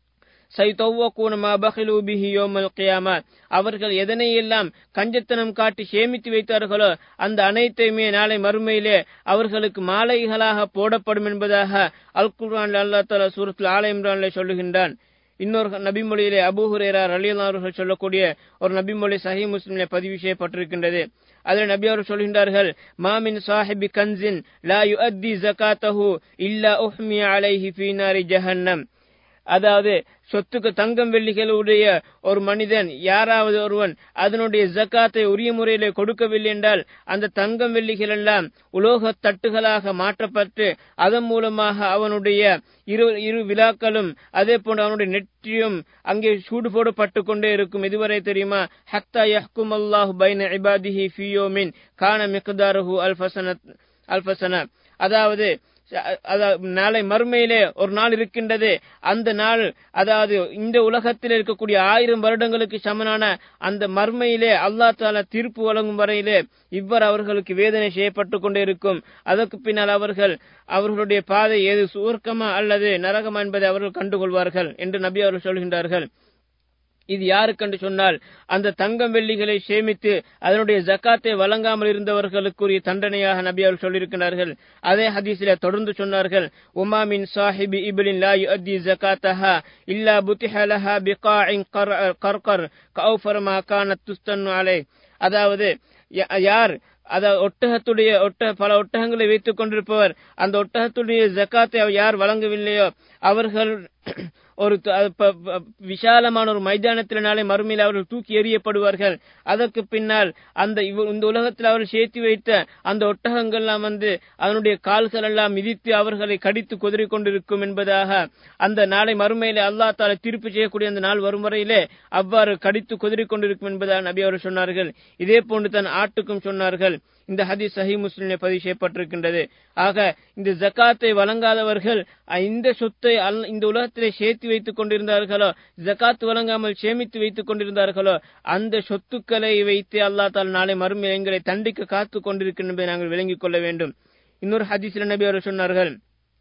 சைதௌவக்கூன மா பஹிலு பிஹி யோமல் கியாமா அவர்கள் எதனையெல்லாம் கஞ்சத்தனம் காட்டி சேமித்து வைத்தார்களோ அந்த அனைத்தையுமே நாளை மறுமையிலே அவர்களுக்கு மாலைகளாக போடப்படும் என்பதாக அல் குர்ஆன் அல்லா தலா சூரத்தில் ஆல இம்ரான்ல சொல்லுகின்றான் இன்னொரு நபிமொழியிலே அபூஹுரேரா ரலியல்லாஹு அவர்கள் சொல்லக்கூடிய ஒரு நபிமொழி சஹி முஸ்லிமிலே பதிவு செய்யப்பட்டிருக்கின்றது அதில் நபி அவர்கள் சொல்கின்றார்கள் மாமின் சாஹிபி கன்சின் லா யுஅத்தி ஜகாத்தஹு இல்லா உஹ்மிய அலைஹி ஃபீ நாரி ஜஹன்னம் அதாவது சொத்துக்கு தங்கம் வெள்ளிகளுடைய ஒரு மனிதன் யாராவது ஒருவன் அதனுடைய ஜக்காத்தை உரிய முறையிலே கொடுக்கவில்லை என்றால் அந்த தங்கம் வெள்ளிகள் எல்லாம் உலோக தட்டுகளாக மாற்றப்பட்டு அதன் மூலமாக அவனுடைய இரு இரு விழாக்களும் அதே போன்று அவனுடைய நெற்றியும் அங்கே சூடு போடப்பட்டு கொண்டே இருக்கும் இதுவரை தெரியுமா ஹக்தா யஹ்கும் அல்லாஹ் பைன இபாதிஹி ஃபியோமின் கான மிக்தாருஹு அல்ஃபசன அல்ஃபசன அதாவது நாளை மறுமையிலே ஒரு நாள் இருக்கின்றது அந்த நாள் அதாவது இந்த உலகத்தில் இருக்கக்கூடிய ஆயிரம் வருடங்களுக்கு சமனான அந்த மர்மையிலே அல்லா தாலா தீர்ப்பு வழங்கும் வரையிலே இவ்வாறு அவர்களுக்கு வேதனை செய்யப்பட்டு கொண்டே இருக்கும் அதற்கு பின்னால் அவர்கள் அவர்களுடைய பாதை ஏது சுவர்க்கமா அல்லது நரகமா என்பதை அவர்கள் கண்டுகொள்வார்கள் என்று நபி அவர்கள் சொல்கின்றார்கள் இது யாருக்கென்று சொன்னால் அந்த தங்கம் வெள்ளிகளை சேமித்து அதனுடைய ஜக்காத்தை வழங்காமல் இருந்தவர்களுக்குரிய தண்டனையாக நபி அவர்கள் சொல்லியிருக்கிறார்கள் அதே ஹதீஸில தொடர்ந்து சொன்னார்கள் உமாமின் சாஹிபி இபிலின் லா யுஅத்தி ஜகாத்தஹா இல்லா புத்திஹலஹா பிகாஇன் கர்கர் கௌஃபர் மா கானத் துஸ்தன்னு அலை அதாவது யார் அதாவது ஒட்டகத்துடைய ஒட்ட பல ஒட்டகங்களை வைத்துக் கொண்டிருப்பவர் அந்த ஒட்டகத்துடைய ஜக்காத்தை யார் வழங்கவில்லையோ அவர்கள் ஒரு விசாலமான ஒரு மைதானத்தில் நாளை மறுமையில் அவர்கள் தூக்கி எறியப்படுவார்கள் அதற்கு பின்னால் அந்த இந்த உலகத்தில் அவர்கள் சேர்த்து வைத்த அந்த ஒட்டகங்கள்லாம் வந்து அதனுடைய கால்கள் எல்லாம் மிதித்து அவர்களை கடித்து குதிரை கொண்டிருக்கும் என்பதாக அந்த நாளை மறுமையிலே அல்லா தால தீர்ப்பு செய்யக்கூடிய அந்த நாள் வரும் வரையிலே அவ்வாறு கடித்து குதிரை கொண்டிருக்கும் என்பதாக நபி அவர்கள் சொன்னார்கள் இதே போன்று தன் ஆட்டுக்கும் சொன்னார்கள் இந்த ஹதீஸ் சஹி முஸ்லிமே பதிவு செய்யப்பட்டிருக்கின்றது ஆக இந்த ஜக்காத்தை வழங்காதவர்கள் இந்த சொத்தை இந்த உலகத்திலே சேர்த்து வைத்துக் கொண்டிருந்தார்களோ ஜக்காத் வழங்காமல் சேமித்து வைத்துக் கொண்டிருந்தார்களோ அந்த சொத்துக்களை வைத்து அல்லா தால் நாளை மறுமை எங்களை தண்டிக்க காத்து கொண்டிருக்கின்றதை நாங்கள் விளங்கிக் கொள்ள வேண்டும் இன்னொரு ஹதீஸ்ல நபி அவர் சொன்னார்கள்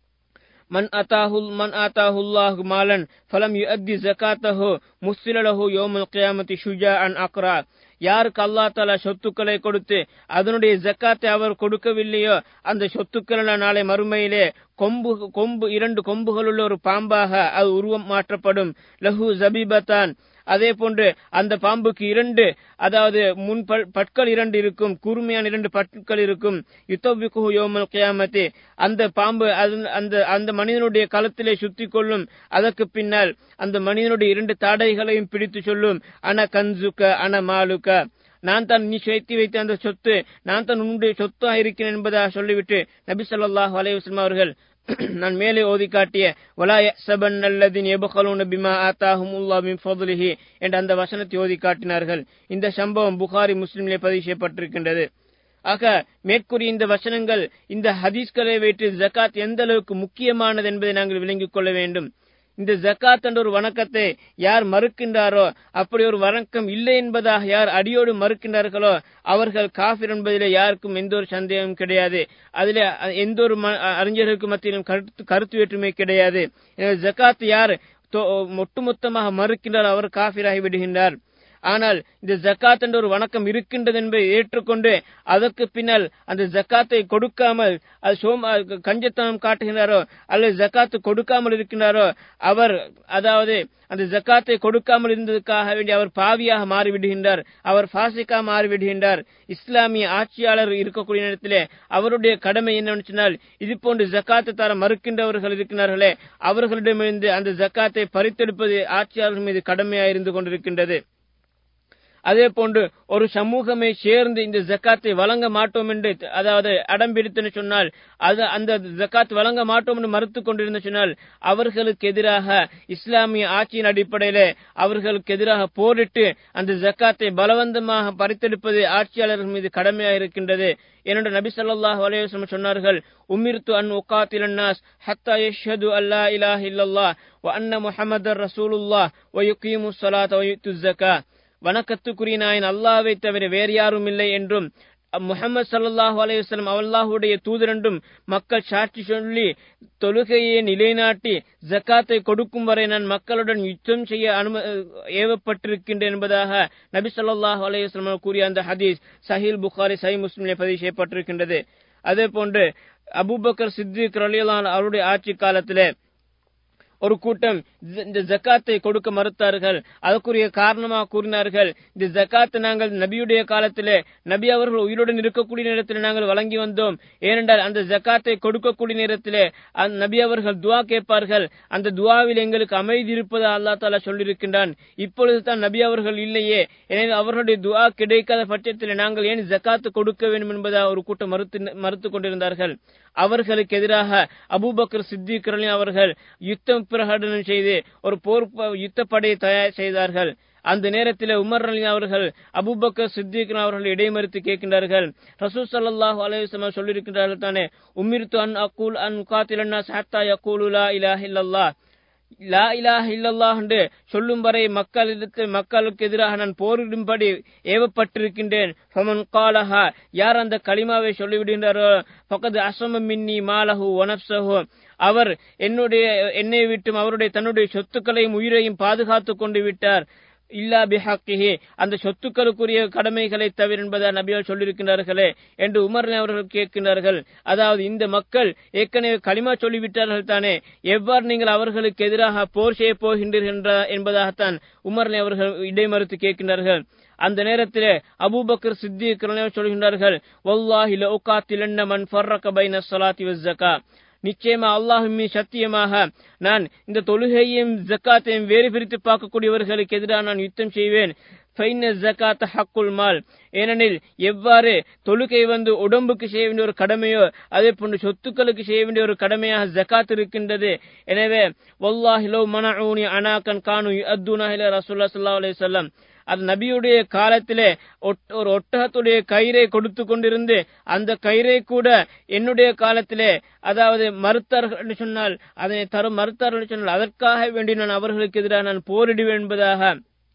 மன் அத்தாஹுல் மன் ஆத்தாஹுல்லாஹு மாலன் ஃபலம் யுஅத்தி ஜகாத்தஹு முஸ்ஸில லஹு யௌமல் கியாமத்தி ஷுஜாஅன் அக்ரா யாருக்கு அல்லா தாலா சொத்துக்களை கொடுத்து அதனுடைய ஜக்காத்தை அவர் கொடுக்கவில்லையோ அந்த சொத்துக்கள் நாளை மறுமையிலே கொம்பு கொம்பு இரண்டு கொம்புகளுள்ள ஒரு பாம்பாக அது உருவம் மாற்றப்படும் லஹு ஜபீபத்தான் அதே போன்று அந்த பாம்புக்கு இரண்டு அதாவது முன் பற்கள் இரண்டு இருக்கும் கூர்மையான இரண்டு பற்கள் இருக்கும் யுத்தபிகு யோமல் கியாமத்தி அந்த பாம்பு அந்த அந்த மனிதனுடைய களத்திலே சுத்தி கொள்ளும் அதற்கு பின்னால் அந்த மனிதனுடைய இரண்டு தாடைகளையும் பிடித்து சொல்லும் அன கன்சுக்க அன மாலுக்க நான் தான் நீ சேர்த்து வைத்த அந்த சொத்து நான் தான் உன்னுடைய சொத்தா இருக்கிறேன் என்பதாக சொல்லிவிட்டு நபி சொல்லாஹ் அலைவசம் அவர்கள் நான் மேலே ஓதி காட்டிய வலாயசபன்னல்லதின் எபுகலூன பிமா ஆத்தாஹுமுல்லா மின் ஃபதுலிஹி என்ற அந்த வசனத்தை ஓதி காட்டினார்கள் இந்த சம்பவம் புகாரி முஸ்லிமிலே பதிவு செய்யப்பட்டிருக்கின்றது ஆக மேற்கூறிய இந்த வசனங்கள் இந்த ஹதீஸ்களை வைத்து ஜக்காத் எந்த அளவுக்கு முக்கியமானது என்பதை நாங்கள் விளங்கிக் கொள்ள வேண்டும் இந்த ஜக்காத் என்ற ஒரு வணக்கத்தை யார் மறுக்கின்றாரோ அப்படி ஒரு வணக்கம் இல்லை என்பதாக யார் அடியோடு மறுக்கின்றார்களோ அவர்கள் காஃபிர் என்பதிலே யாருக்கும் எந்த ஒரு சந்தேகமும் கிடையாது அதிலே எந்த ஒரு அறிஞர்களுக்கு மத்தியிலும் கருத்து கருத்து வேற்றுமை கிடையாது எனவே ஜக்காத் யார் ஒட்டுமொத்தமாக மறுக்கின்றார் அவர் காஃபிராகி விடுகின்றார் ஆனால் இந்த ஜக்காத் என்ற ஒரு வணக்கம் இருக்கின்றது என்பதை ஏற்றுக்கொண்டு அதற்கு பின்னால் அந்த ஜக்காத்தை கொடுக்காமல் அது சோம கஞ்சத்தனம் காட்டுகின்றாரோ அல்லது ஜக்காத்து கொடுக்காமல் இருக்கின்றாரோ அவர் அதாவது அந்த ஜக்காத்தை கொடுக்காமல் இருந்ததுக்காக வேண்டி அவர் பாவியாக மாறிவிடுகின்றார் அவர் பாசிக்கா மாறிவிடுகின்றார் இஸ்லாமிய ஆட்சியாளர் இருக்கக்கூடிய நேரத்திலே அவருடைய கடமை என்னன்னு சொன்னால் இது போன்று ஜக்காத்தை தர மறுக்கின்றவர்கள் இருக்கிறார்களே அவர்களிடமிருந்து அந்த ஜக்காத்தை பறித்தெடுப்பது ஆட்சியாளர்கள் மீது கடமையாக இருந்து கொண்டிருக்கின்றது அதே போன்று ஒரு சமூகமே சேர்ந்து இந்த ஜக்காத்தை வழங்க மாட்டோம் என்று அதாவது அடம்பிடித்துன்னு சொன்னால் அது அந்த ஜக்காத் வழங்க மாட்டோம் என்று மறுத்து கொண்டிருந்த சொன்னால் அவர்களுக்கு எதிராக இஸ்லாமிய ஆட்சியின் அடிப்படையில அவர்களுக்கு எதிராக போரிட்டு அந்த ஜக்காத்தை பலவந்தமாக பறித்தெடுப்பது ஆட்சியாளர்கள் மீது கடமையாக இருக்கின்றது என்னோட நபி சொல்லாஹ் அலையம் சொன்னார்கள் உமிர்த்து அன் உகாத்திலன்னாஸ் ஹத்தா யஷ்ஹது அல்லா இலாஹ இல்லல்லாஹ் வ அன்ன முஹம்மதர் ரசூலுல்லாஹ் வ யுகீமு ஸலாத வ யுத்து ஜக்கா வணக்கத்துக்குரிய நாயன் அல்லாவை தவிர வேறு யாரும் இல்லை என்றும் முகமது சல்லாஹூ அலையுஸ்லாம் அல்லாஹுடைய தூதரண்டும் மக்கள் சாட்சி சொல்லி தொழுகையை நிலைநாட்டி ஜக்காத்தை கொடுக்கும் வரை நான் மக்களுடன் யுத்தம் செய்ய அனும ஏவப்பட்டிருக்கின்றேன் என்பதாக நபி சொல்லாஹு அலையுஸ்லாம் கூறிய அந்த ஹதீஸ் சஹீல் புகாரி சஹி முஸ்லிமிலே பதிவு செய்யப்பட்டிருக்கின்றது அதே போன்று அபுபக்கர் சித்திக் ரலியலான் அவருடைய ஆட்சி காலத்திலே ஒரு கூட்டம் இந்த ஜக்காத்தை கொடுக்க மறுத்தார்கள் அதற்குரிய காரணமாக கூறினார்கள் இந்த ஜக்காத்தை நாங்கள் நபியுடைய காலத்திலே நபி அவர்கள் உயிருடன் இருக்கக்கூடிய நேரத்தில் நாங்கள் வழங்கி வந்தோம் ஏனென்றால் அந்த ஜக்காத்தை கொடுக்கக்கூடிய நேரத்திலே நபி அவர்கள் துவா கேட்பார்கள் அந்த துவாவில் எங்களுக்கு அமைதி இருப்பதா அல்லா தாலா சொல்லியிருக்கின்றான் இப்பொழுது தான் நபி அவர்கள் இல்லையே எனவே அவர்களுடைய துவா கிடைக்காத பட்சத்தில் நாங்கள் ஏன் ஜக்காத்து கொடுக்க வேண்டும் என்பதாக ஒரு கூட்டம் மறுத்து மறுத்து கொண்டிருந்தார்கள் அவர்களுக்கு எதிராக அபூபக்கர் சித்திக் அவர்கள் யுத்தம் பிரகடனம் செய்து ஒரு போர் யுத்த படையை தயார் செய்தார்கள் அந்த நேரத்தில் உமர் அலி அவர்கள் அபுபக்கர் சித்திக் அவர்கள் இடைமறித்து கேட்கின்றார்கள் ரசூ சல்லாஹூ அலையம் சொல்லியிருக்கின்றார்கள் தானே உமிர்த்து அன் அக்கூல் அன் காத்திலன்னா சாத்தா யக்கூலுலா இலாஹ் இல்லல்லா லா இலாஹ இல்லல்லாஹ் என்று சொல்லும் வரை மக்களிடத்து மக்களுக்கு எதிராக நான் போரிடும்படி ஏவப்பட்டிருக்கின்றேன் ஃபமன் காலஹா யார் அந்த களிமாவை சொல்லிவிடுகின்றாரோ பக்கத்து அசம மின்னி மாலஹு ஒனப்சஹு அவர் என்னுடைய என்னை விட்டும் அவருடைய தன்னுடைய சொத்துக்களையும் உயிரையும் பாதுகாத்து கொண்டு விட்டார் இல்லா பிஹாக்கிஹி அந்த சொத்துக்களுக்குரிய கடமைகளை தவிர என்பதை நபியால் சொல்லியிருக்கிறார்களே என்று உமர் அவர்கள் கேட்கின்றார்கள் அதாவது இந்த மக்கள் ஏற்கனவே களிமா சொல்லிவிட்டார்கள் தானே எவ்வாறு நீங்கள் அவர்களுக்கு எதிராக போர் செய்ய போகின்றீர்கள் என்பதாகத்தான் உமர் அவர்கள் இடைமறுத்து கேட்கின்றார்கள் அந்த நேரத்திலே அபூபக்கர் சித்திக் சொல்கின்றார்கள் வல்லாஹி லௌகாத்திலன்ன மன் ஃபர்ரக பைன ஸலாத்தி வஸ்ஸகா நிச்சயமா அல்லாஹுமே சத்தியமாக நான் இந்த தொழுகையும் ஜக்காத்தையும் வேறு பிரித்து பார்க்கக்கூடியவர்களுக்கு எதிராக நான் யுத்தம் செய்வேன் ஜக்காத் ஹக்குல் மால் ஏனெனில் எவ்வாறு தொழுகை வந்து உடம்புக்கு செய்ய வேண்டிய ஒரு கடமையோ அதே போன்று சொத்துக்களுக்கு செய்ய வேண்டிய ஒரு கடமையாக ஜக்காத் இருக்கின்றது எனவே வல்லாஹிலோ மனஊனி அனாக்கன் கானு அத்துனா ரசூல்லா சல்லா அலையம் அது நபியுடைய காலத்திலே ஒரு ஒட்டகத்துடைய கயிறை கொடுத்து கொண்டிருந்து அந்த கயிறை கூட என்னுடைய காலத்திலே அதாவது மறுத்தார்கள் சொன்னால் அதனை தரும் மறுத்தார்கள் சொன்னால் அதற்காக வேண்டி நான் அவர்களுக்கு எதிராக நான் போரிடுவேன் என்பதாக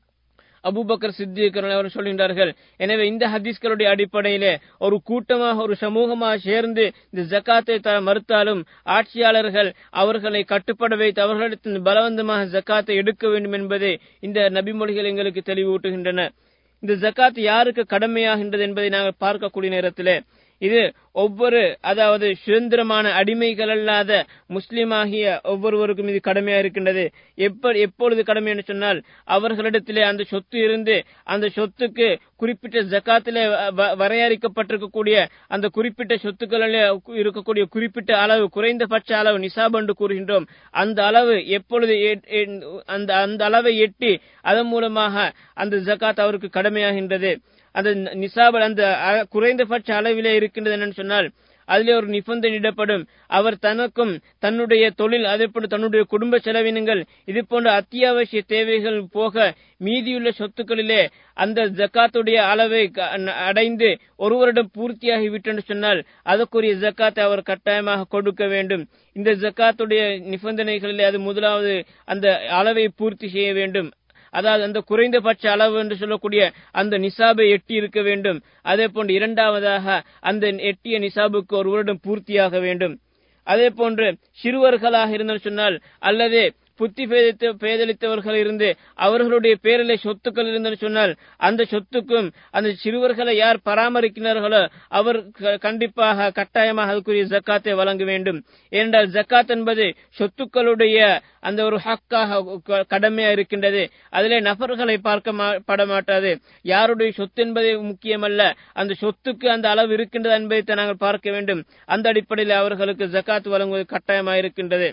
அபுபக்கர் சித்திகர் அவர் சொல்கின்றார்கள் எனவே இந்த ஹதீஸ்களுடைய அடிப்படையிலே ஒரு கூட்டமாக ஒரு சமூகமாக சேர்ந்து இந்த ஜக்காத்தை தர மறுத்தாலும் ஆட்சியாளர்கள் அவர்களை கட்டுப்பட வைத்து அவர்களிடத்தில் பலவந்தமாக ஜக்காத்தை எடுக்க வேண்டும் என்பதை இந்த நபிமொழிகள் எங்களுக்கு தெளிவூட்டுகின்றன இந்த ஜக்காத் யாருக்கு கடமையாகின்றது என்பதை நாங்கள் பார்க்கக்கூடிய நேரத்திலே இது ஒவ்வொரு அதாவது சுதந்திரமான அடிமைகள் அல்லாத முஸ்லீமாகிய ஒவ்வொருவருக்கும் இது கடமையா இருக்கின்றது எப்ப எப்பொழுது கடமை என்று சொன்னால் அவர்களிடத்திலே அந்த சொத்து இருந்து அந்த சொத்துக்கு குறிப்பிட்ட ஜக்காத்திலே வரையறுக்கப்பட்டிருக்கக்கூடிய அந்த குறிப்பிட்ட சொத்துக்களிலே இருக்கக்கூடிய குறிப்பிட்ட அளவு குறைந்தபட்ச அளவு நிசாப் என்று கூறுகின்றோம் அந்த அளவு எப்பொழுது அந்த அந்த அளவை எட்டி அதன் மூலமாக அந்த ஜக்காத் அவருக்கு கடமையாகின்றது அந்த நிசாபல் அந்த குறைந்தபட்ச அளவிலே இருக்கின்றது என்னன்னு சொன்னால் அதிலே ஒரு நிபந்தனையிடப்படும் அவர் தனக்கும் தன்னுடைய தொழில் அதே போன்று தன்னுடைய குடும்ப செலவினங்கள் இது போன்ற அத்தியாவசிய தேவைகள் போக மீதியுள்ள சொத்துக்களிலே அந்த ஜக்காத்துடைய அளவை அடைந்து ஒரு வருடம் பூர்த்தியாகி விட்டென்று சொன்னால் அதற்குரிய ஜக்காத்தை அவர் கட்டாயமாக கொடுக்க வேண்டும் இந்த ஜக்காத்துடைய நிபந்தனைகளிலே அது முதலாவது அந்த அளவை பூர்த்தி செய்ய வேண்டும் அதாவது அந்த குறைந்தபட்ச அளவு என்று சொல்லக்கூடிய அந்த நிசாபை எட்டி இருக்க வேண்டும் அதே போன்று இரண்டாவதாக அந்த எட்டிய நிசாபுக்கு ஒரு வருடம் பூர்த்தியாக வேண்டும் அதே போன்று சிறுவர்களாக இருந்தால் சொன்னால் அல்லது புத்தி பேதித்த பேதளித்தவர்கள் இருந்து அவர்களுடைய பேரிலே சொத்துக்கள் இருந்தன்னு சொன்னால் அந்த சொத்துக்கும் அந்த சிறுவர்களை யார் பராமரிக்கிறார்களோ அவர் கண்டிப்பாக கட்டாயமாக அதுக்குரிய ஜக்காத்தை வழங்க வேண்டும் ஏனென்றால் ஜக்காத் என்பது சொத்துக்களுடைய அந்த ஒரு ஹக்காக கடமையா இருக்கின்றது அதிலே நபர்களை பார்க்க பட மாட்டாது யாருடைய சொத்து என்பது முக்கியமல்ல அந்த சொத்துக்கு அந்த அளவு இருக்கின்றது என்பதை நாங்கள் பார்க்க வேண்டும் அந்த அடிப்படையில் அவர்களுக்கு ஜக்காத் வழங்குவது கட்டாயமாக இருக்கின்றது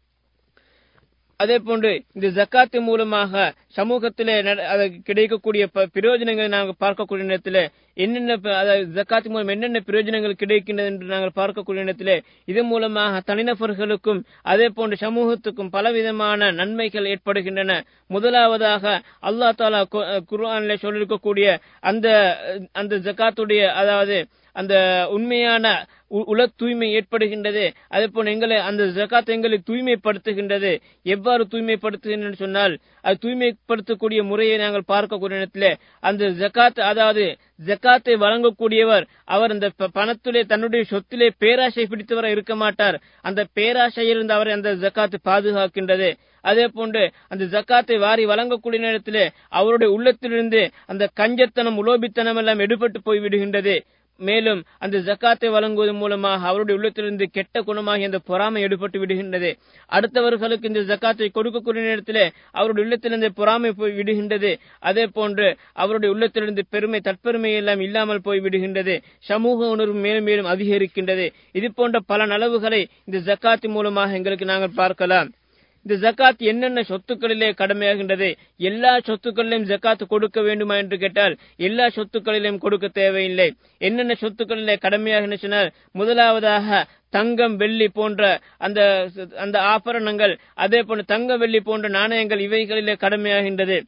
அதே போன்று இந்த ஜக்காத்து மூலமாக சமூகத்திலே கிடைக்கக்கூடிய பிரயோஜனங்களை நாங்கள் பார்க்கக்கூடிய நேரத்தில் என்னென்ன அதாவது ஜக்காத்து மூலம் என்னென்ன பிரயோஜனங்கள் கிடைக்கின்றது என்று நாங்கள் பார்க்கக்கூடிய நேரத்தில் இதன் மூலமாக தனிநபர்களுக்கும் அதே போன்று சமூகத்துக்கும் பலவிதமான நன்மைகள் ஏற்படுகின்றன முதலாவதாக அல்லா தாலா குர்ஆனில் சொல்லியிருக்கக்கூடிய அந்த அந்த ஜக்காத்துடைய அதாவது அந்த உண்மையான உல தூய்மை ஏற்படுகின்றது அதே போல எங்களை அந்த ஜக்காத் எங்களை தூய்மைப்படுத்துகின்றது எவ்வாறு தூய்மைப்படுத்துகின்றது சொன்னால் அது தூய்மைப்படுத்தக்கூடிய முறையை நாங்கள் பார்க்கக்கூடிய இடத்துல அந்த ஜக்காத் அதாவது ஜக்காத்தை வழங்கக்கூடியவர் அவர் அந்த ப- பணத்திலே தன்னுடைய சொத்திலே பேராசை பிடித்தவராக இருக்க மாட்டார் அந்த பேராசையிலிருந்து அவரை அந்த ஜக்காத்து பாதுகாக்கின்றது அதே போன்று அந்த ஜக்காத்தை வாரி வழங்கக்கூடிய நேரத்திலே அவருடைய உள்ளத்திலிருந்து அந்த கஞ்சத்தனம் உலோபித்தனம் எல்லாம் எடுபட்டு போய் விடுகின்றது மேலும் அந்த ஜக்காத்தை வழங்குவதன் மூலமாக அவருடைய உள்ளத்திலிருந்து கெட்ட குணமாகி அந்த பொறாமை எடுபட்டு விடுகின்றது அடுத்தவர்களுக்கு இந்த ஜக்காத்தை கொடுக்கக்கூடிய நேரத்திலே அவருடைய உள்ளத்திலிருந்து பொறாமை போய் விடுகின்றது அதே போன்று அவருடைய உள்ளத்திலிருந்து பெருமை தற்பெருமை எல்லாம் இல்லாமல் போய் விடுகின்றது சமூக உணர்வு மேலும் மேலும் அதிகரிக்கின்றது இது போன்ற பல நலவுகளை இந்த ஜக்காத்து மூலமாக எங்களுக்கு நாங்கள் பார்க்கலாம் இந்த ஜக்காத் என்னென்ன சொத்துக்களிலே கடமையாகின்றது எல்லா சொத்துக்களிலும் ஜக்காத் கொடுக்க வேண்டுமா என்று கேட்டால் எல்லா சொத்துக்களிலும் கொடுக்க தேவையில்லை என்னென்ன சொத்துக்களிலே கடமையாகின்றன சொன்னால் முதலாவதாக தங்கம் வெள்ளி போன்ற அந்த அந்த ஆபரணங்கள் அதே போன்று தங்க வெள்ளி போன்ற நாணயங்கள் இவைகளிலே கடமையாகின்றது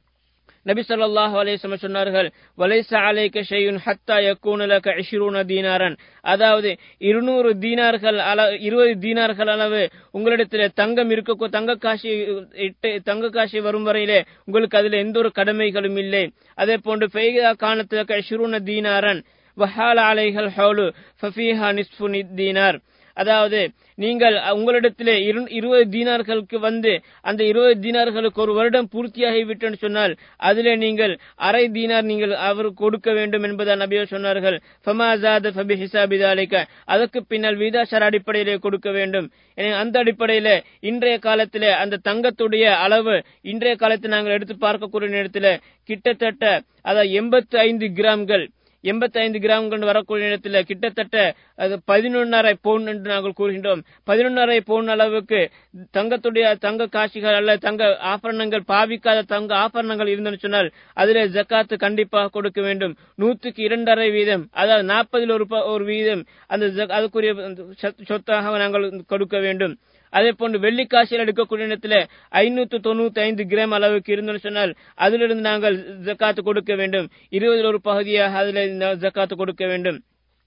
நபி ஸல்லல்லாஹு அலைஹி வஸல்லம் சொன்னார்கள் வலைஸ அலைக ஷையுன் ஹத்தா யகூன லக 20 தீனாரன் அதாவது 200 தீனார்கள் அள 20 தீனார்கள் அளவு உங்களிடத்தில் தங்கம் இருக்க தங்க காசு இட்டு தங்க காசு வரும் வரையிலே உங்களுக்கு அதில் எந்த ஒரு கடமைகளும் இல்லை அதே போன்று ஃபைதா காணத்துலக 20 தீனாரன் வஹால அலைஹல் ஹவுலு ஃபஃபீஹா நிஸ்ஃபு தீனார் அதாவது நீங்கள் உங்களிடத்திலே இரு- இருபது தீனார்களுக்கு வந்து அந்த இருபது தீனார்களுக்கு ஒரு வருடம் பூர்த்தியாகி விட்டேன்னு சொன்னால் அதிலே நீங்கள் அரை தீனார் நீங்கள் அவருக்கு கொடுக்க வேண்டும் என்பதை நபியோ சொன்னார்கள் ஃபமாசாத ஃபபி ஹிசாபிதாலிக்க அதற்கு பின்னால் வீதாசார அடிப்படையிலே கொடுக்க வேண்டும் எனவே அந்த அடிப்படையில இன்றைய காலத்திலே அந்த தங்கத்துடைய அளவு இன்றைய காலத்தில் நாங்கள் எடுத்து பார்க்கக்கூடிய நேரத்தில் கிட்டத்தட்ட அதாவது எண்பத்தி ஐந்து கிராம்கள் எண்பத்தி ஐந்து கிராம்கள் வரக்கூடிய நேரத்தில் கிட்டத்தட்ட அது பதினொன்னரை பவுன் என்று நாங்கள் கூறுகின்றோம் பதினொன்னரை பவுன் அளவுக்கு தங்கத்துடைய தங்க காட்சிகள் அல்ல தங்க ஆபரணங்கள் பாவிக்காத தங்க ஆபரணங்கள் இருந்தன்னு சொன்னால் அதிலே ஜக்காத்து கண்டிப்பாக கொடுக்க வேண்டும் நூற்றுக்கு இரண்டரை வீதம் அதாவது நாற்பதில் ஒரு ப- ஒரு வீதம் அந்த ஜக்- அதுக்குரிய சொத்- சொத்தாக நாங்கள் கொடுக்க வேண்டும் அதே போன்று வெள்ளிக்காசியில் எடுக்கக்கூடிய நேரத்தில் ஐநூத்து தொண்ணூத்தி ஐந்து கிராம் அளவுக்கு இருந்தோம்னு சொன்னால் அதிலிருந்து நாங்கள் ஜக்காத்து கொடுக்க வேண்டும் இருபதில் ஒரு பகுதியாக அதில் ஜக்காத்து கொடுக்க வேண்டும்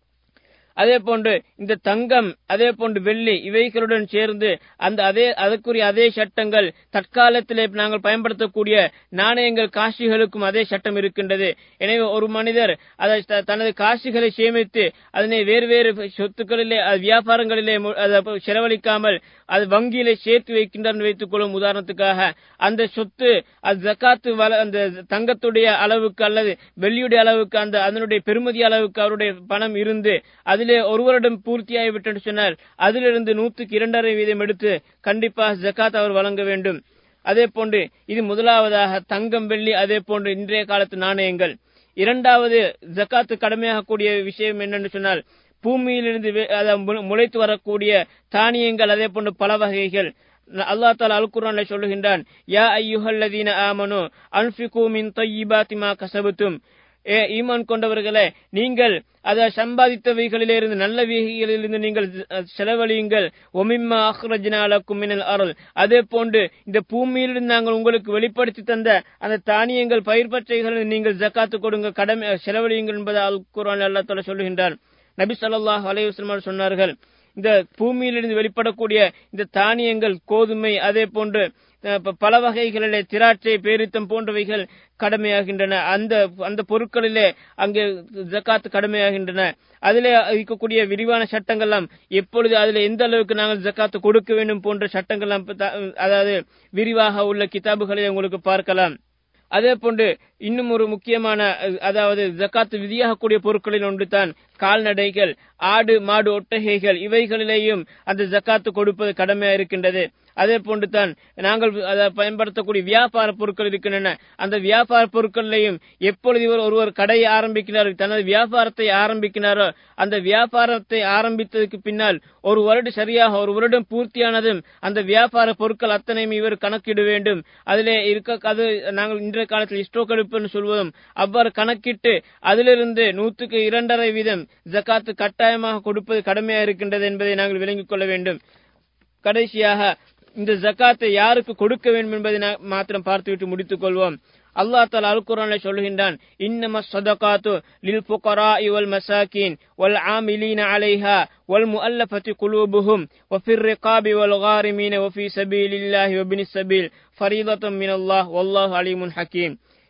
அதே போன்று இந்த தங்கம் அதே போன்று வெள்ளி இவைகளுடன் சேர்ந்து அந்த அதே அதற்குரிய அதே சட்டங்கள் தற்காலத்திலே நாங்கள் பயன்படுத்தக்கூடிய நாணயங்கள் காசிகளுக்கும் அதே சட்டம் இருக்கின்றது எனவே ஒரு மனிதர் அதை த- தனது காசுகளை சேமித்து அதனை வேறு வேறு சொத்துக்களிலே அது வியாபாரங்களிலே மு- அதை செலவழிக்காமல் அது வங்கியிலே சேர்த்து வைக்கின்றார் வைத்துக் கொள்ளும் உதாரணத்துக்காக அந்த சொத்து அது ஜக்காத்து வல- அந்த தங்கத்துடைய அளவுக்கு அல்லது வெள்ளியுடைய அளவுக்கு அந்த அதனுடைய பெருமதி அளவுக்கு அவருடைய பணம் இருந்து அதிலே ஒரு வருடம் பூர்த்தியாகிவிட்டு சொன்னால் அதிலிருந்து நூற்றுக்கு இரண்டரை வீதம் எடுத்து கண்டிப்பாக ஜக்காத் அவர் வழங்க வேண்டும் அதே போன்று இது முதலாவதாக தங்கம் வெள்ளி அதே போன்று இன்றைய காலத்து நாணயங்கள் இரண்டாவது ஜக்காத்து கடமையாகக்கூடிய விஷயம் என்னன்னு சொன்னால் பூமியிலிருந்து வே- அதாவது மு- முளைத்து வரக்கூடிய தானியங்கள் அதே போன்று பல வகைகள் அல்லாஹ் தாலா அல் குர்ஆன்ல சொல்லுகின்றான் யா ஐயுஹல்லதீன ஆமனு அன்ஃபிகு மின் தய்யிபாத்தி மா கஸபத்தும் ஏ ஈமான் கொண்டவர்களே நீங்கள் அதை சம்பாதித்தவைகளிலிருந்து நல்ல வகைகளிலிருந்து நீங்கள் அஹ், செலவழியுங்கள் ஒமிம்மா அஹ்ரஜ்னாலக்கும் மினல் அருள் அதே போன்று இந்த பூமியிலிருந்து நாங்கள் உங்களுக்கு வெளிப்படுத்தி தந்த அந்த தானியங்கள் பயிர் பற்றைகளை நீங்கள் ஜக்காத்து கொடுங்க கடமை செலவழியுங்கள் என்பதை அல் குர்ஆன் அல்லாஹ் தாலா சொல்லுகின்றான் நபி ஸல்லல்லாஹு அலைஹி வஸல்லம் சொன்னார்கள் இந்த பூமியிலிருந்து வெளிப்படக்கூடிய இந்த தானியங்கள் கோதுமை அதே போன்று அஹ், ப- பல வகைகளிலே திராட்சை பேரித்தம் போன்றவைகள் கடமையாகின்றன அந்த அந்த பொருட்களிலே அங்கே ஜக்காத் கடமையாகின்றன அதிலே இருக்கக்கூடிய விரிவான சட்டங்கள்லாம் எப்பொழுது அதில் எந்த அளவுக்கு நாங்கள் ஜக்காத்து கொடுக்க வேண்டும் போன்ற சட்டங்கள்லாம் இப்ப த- அதாவது விரிவாக உள்ள கிதாபுகளை உங்களுக்கு பார்க்கலாம் அதே போன்று இன்னும் ஒரு முக்கியமான அஹ், அதாவது ஜக்காத்து விதியாகக்கூடிய பொருட்களில் ஒன்று தான் கால்நடைகள் ஆடு மாடு ஒட்டகைகள் இவைகளிலேயும் அந்த ஜக்காத்து கொடுப்பது கடமையா இருக்கின்றது அதே போன்று தான் நாங்கள் அதை பயன்படுத்தக்கூடிய வியாபார பொருட்கள் இருக்கின்றன அந்த வியாபார பொருட்களிலையும் எப்பொழுது இவர் ஒருவர் கடையை ஆரம்பிக்கிறாரோ தனது வியாபாரத்தை ஆரம்பிக்கிறாரோ அந்த வியாபாரத்தை ஆரம்பித்ததுக்கு பின்னால் ஒரு வருடம் சரியாக ஒரு வருடம் பூர்த்தியானதும் அந்த வியாபார பொருட்கள் அத்தனையும் இவர் கணக்கிட வேண்டும் அதிலே இருக்க அது நாங்கள் இன்றைய காலத்தில் ஸ்டோக் எடுப்புன்னு சொல்வதும் அவ்வாறு கணக்கிட்டு அதிலிருந்து நூற்றுக்கு இரண்டரை வீதம் ஜக்காத்து கட்டாயமாக கொடுப்பது கடமையா இருக்கின்றது என்பதை நாங்கள் விளங்கிக் கொள்ள வேண்டும் கடைசியாக இந்த ஜக்காத்தை யாருக்கு கொடுக்க வேண்டும் என்பதை நா- மாத்திரம் பார்த்துவிட்டு முடித்துக் கொள்வோம் அல்லாஹ் தாலா அல் குர்ஆன்ல சொல்லுகின்றான் இன்னம ஸதகாத்து லில் ஃபுகராஇ வல் மசாகின் வல் ஆமிலீன அலைஹா வல் முஅல்லஃபதி குலூபுஹும் வஃபிர் ரிகாபி வல் காரிமீன வஃபி சபீலில்லாஹி வபினிஸ் சபீல் ஃபரீதத்தும் மினல்லாஹ் வல்லாஹு அலீமுன் ஹக்கீம்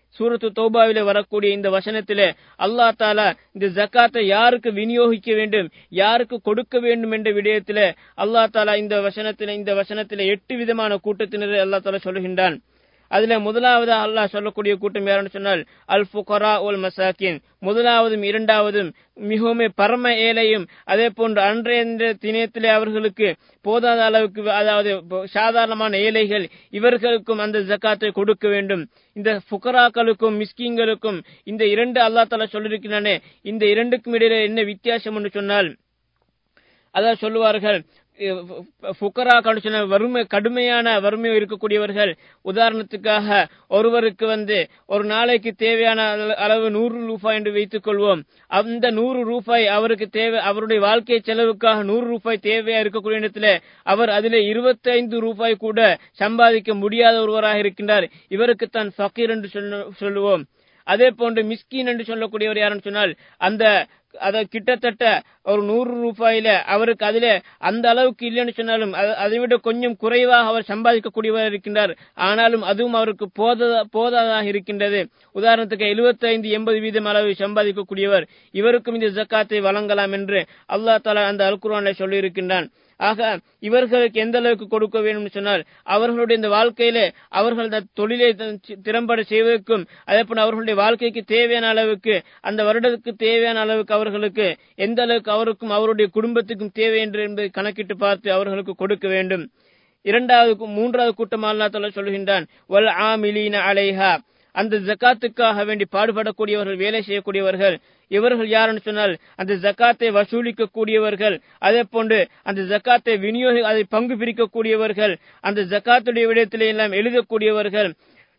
சூரத்து தௌபாவிலே வரக்கூடிய இந்த வசனத்திலே அல்லாஹ் தாலா இந்த ஜக்காத்தை யாருக்கு விநியோகிக்க வேண்டும் யாருக்கு கொடுக்க வேண்டும் என்ற விடயத்திலே அல்லாஹ் தாலா இந்த வசனத்திலே இந்த வசனத்திலே எட்டு விதமான கூட்டத்தினரை அல்லாஹ் தாலா சொல்லுகின்றான் அதுல முதலாவது அல்லாஹ் சொல்லக்கூடிய கூட்டம் யாருன்னு சொன்னால் அல் ஃபுகரா உல் மசாக்கின் முதலாவதும் இரண்டாவதும் மிகவும் பரம ஏழையும் அதே போன்று அன்றைய தினத்திலே அவர்களுக்கு போதாத அளவுக்கு அதாவது சாதாரணமான ஏழைகள் இவர்களுக்கும் அந்த ஜக்காத்தை கொடுக்க வேண்டும் இந்த ஃபுகராக்களுக்கும் மிஸ்கிங்களுக்கும் இந்த இரண்டு அல்லா தாலா சொல்லியிருக்கிறானே இந்த இரண்டுக்கும் இடையில என்ன வித்தியாசம் என்று சொன்னால் அதான் சொல்லுவார்கள் ஃபுக்கரா சொன்ன வறுமை கடுமையான வறுமை இருக்கக்கூடியவர்கள் உதாரணத்துக்காக ஒருவருக்கு வந்து ஒரு நாளைக்கு தேவையான அளவு நூறு ரூபாய் என்று வைத்துக் கொள்வோம் அந்த நூறு ரூபாய் அவருக்கு தேவை அவருடைய வாழ்க்கை செலவுக்காக நூறு ரூபாய் தேவையா இருக்கக்கூடிய இடத்துல அவர் அதில் இருபத்தைந்து ரூபாய் கூட சம்பாதிக்க முடியாத ஒருவராக இருக்கின்றார் இவருக்கு தான் ஃபக்கீர் என்று சொல்லுவோம் அதே போன்று மிஸ்கின் என்று சொல்லக்கூடியவர் யாருன்னு சொன்னால் அந்த அத கிட்டத்தட்ட ஒரு நூறு ரூபாயில அவருக்கு அதுல அந்த அளவுக்கு இல்லைன்னு சொன்னாலும் அதை விட கொஞ்சம் குறைவாக அவர் சம்பாதிக்கக்கூடியவர் இருக்கின்றார் ஆனாலும் அதுவும் அவருக்கு போத போதாதாக இருக்கின்றது உதாரணத்துக்கு எழுபத்தி ஐந்து எண்பது வீதம் அளவு சம்பாதிக்கக்கூடியவர் இவருக்கும் இந்த ஜக்காத்தை வழங்கலாம் என்று அல்லா தாலா அந்த அல்குரானை சொல்லி இருக்கின்றான் ஆக இவர்களுக்கு எந்த அளவுக்கு கொடுக்க வேண்டும் சொன்னால் அவர்களுடைய இந்த வாழ்க்கையில அவர்கள் தொழிலை திறம்பட செய்வதற்கும் அதே போல அவர்களுடைய வாழ்க்கைக்கு தேவையான அளவுக்கு அந்த வருடத்துக்கு தேவையான அளவுக்கு அவர்களுக்கு எந்த அளவுக்கு அவருக்கும் அவருடைய குடும்பத்துக்கும் தேவை என்று என்பதை கணக்கிட்டு பார்த்து அவர்களுக்கு கொடுக்க வேண்டும் இரண்டாவது மூன்றாவது கூட்டம் அல்லா தலா சொல்கின்றான் வல் ஆமிலீன அலைஹா அந்த ஜக்காத்துக்காக வேண்டி பாடுபடக்கூடியவர்கள் வேலை செய்யக்கூடியவர்கள் இவர்கள் யாருன்னு சொன்னால் அந்த ஜக்காத்தை வசூலிக்க கூடியவர்கள் அதே போன்று அந்த ஜக்காத்தை விநியோக அதை பங்கு பிரிக்கக்கூடியவர்கள் அந்த ஜக்காத்துடைய விடயத்திலே எல்லாம் எழுதக்கூடியவர்கள்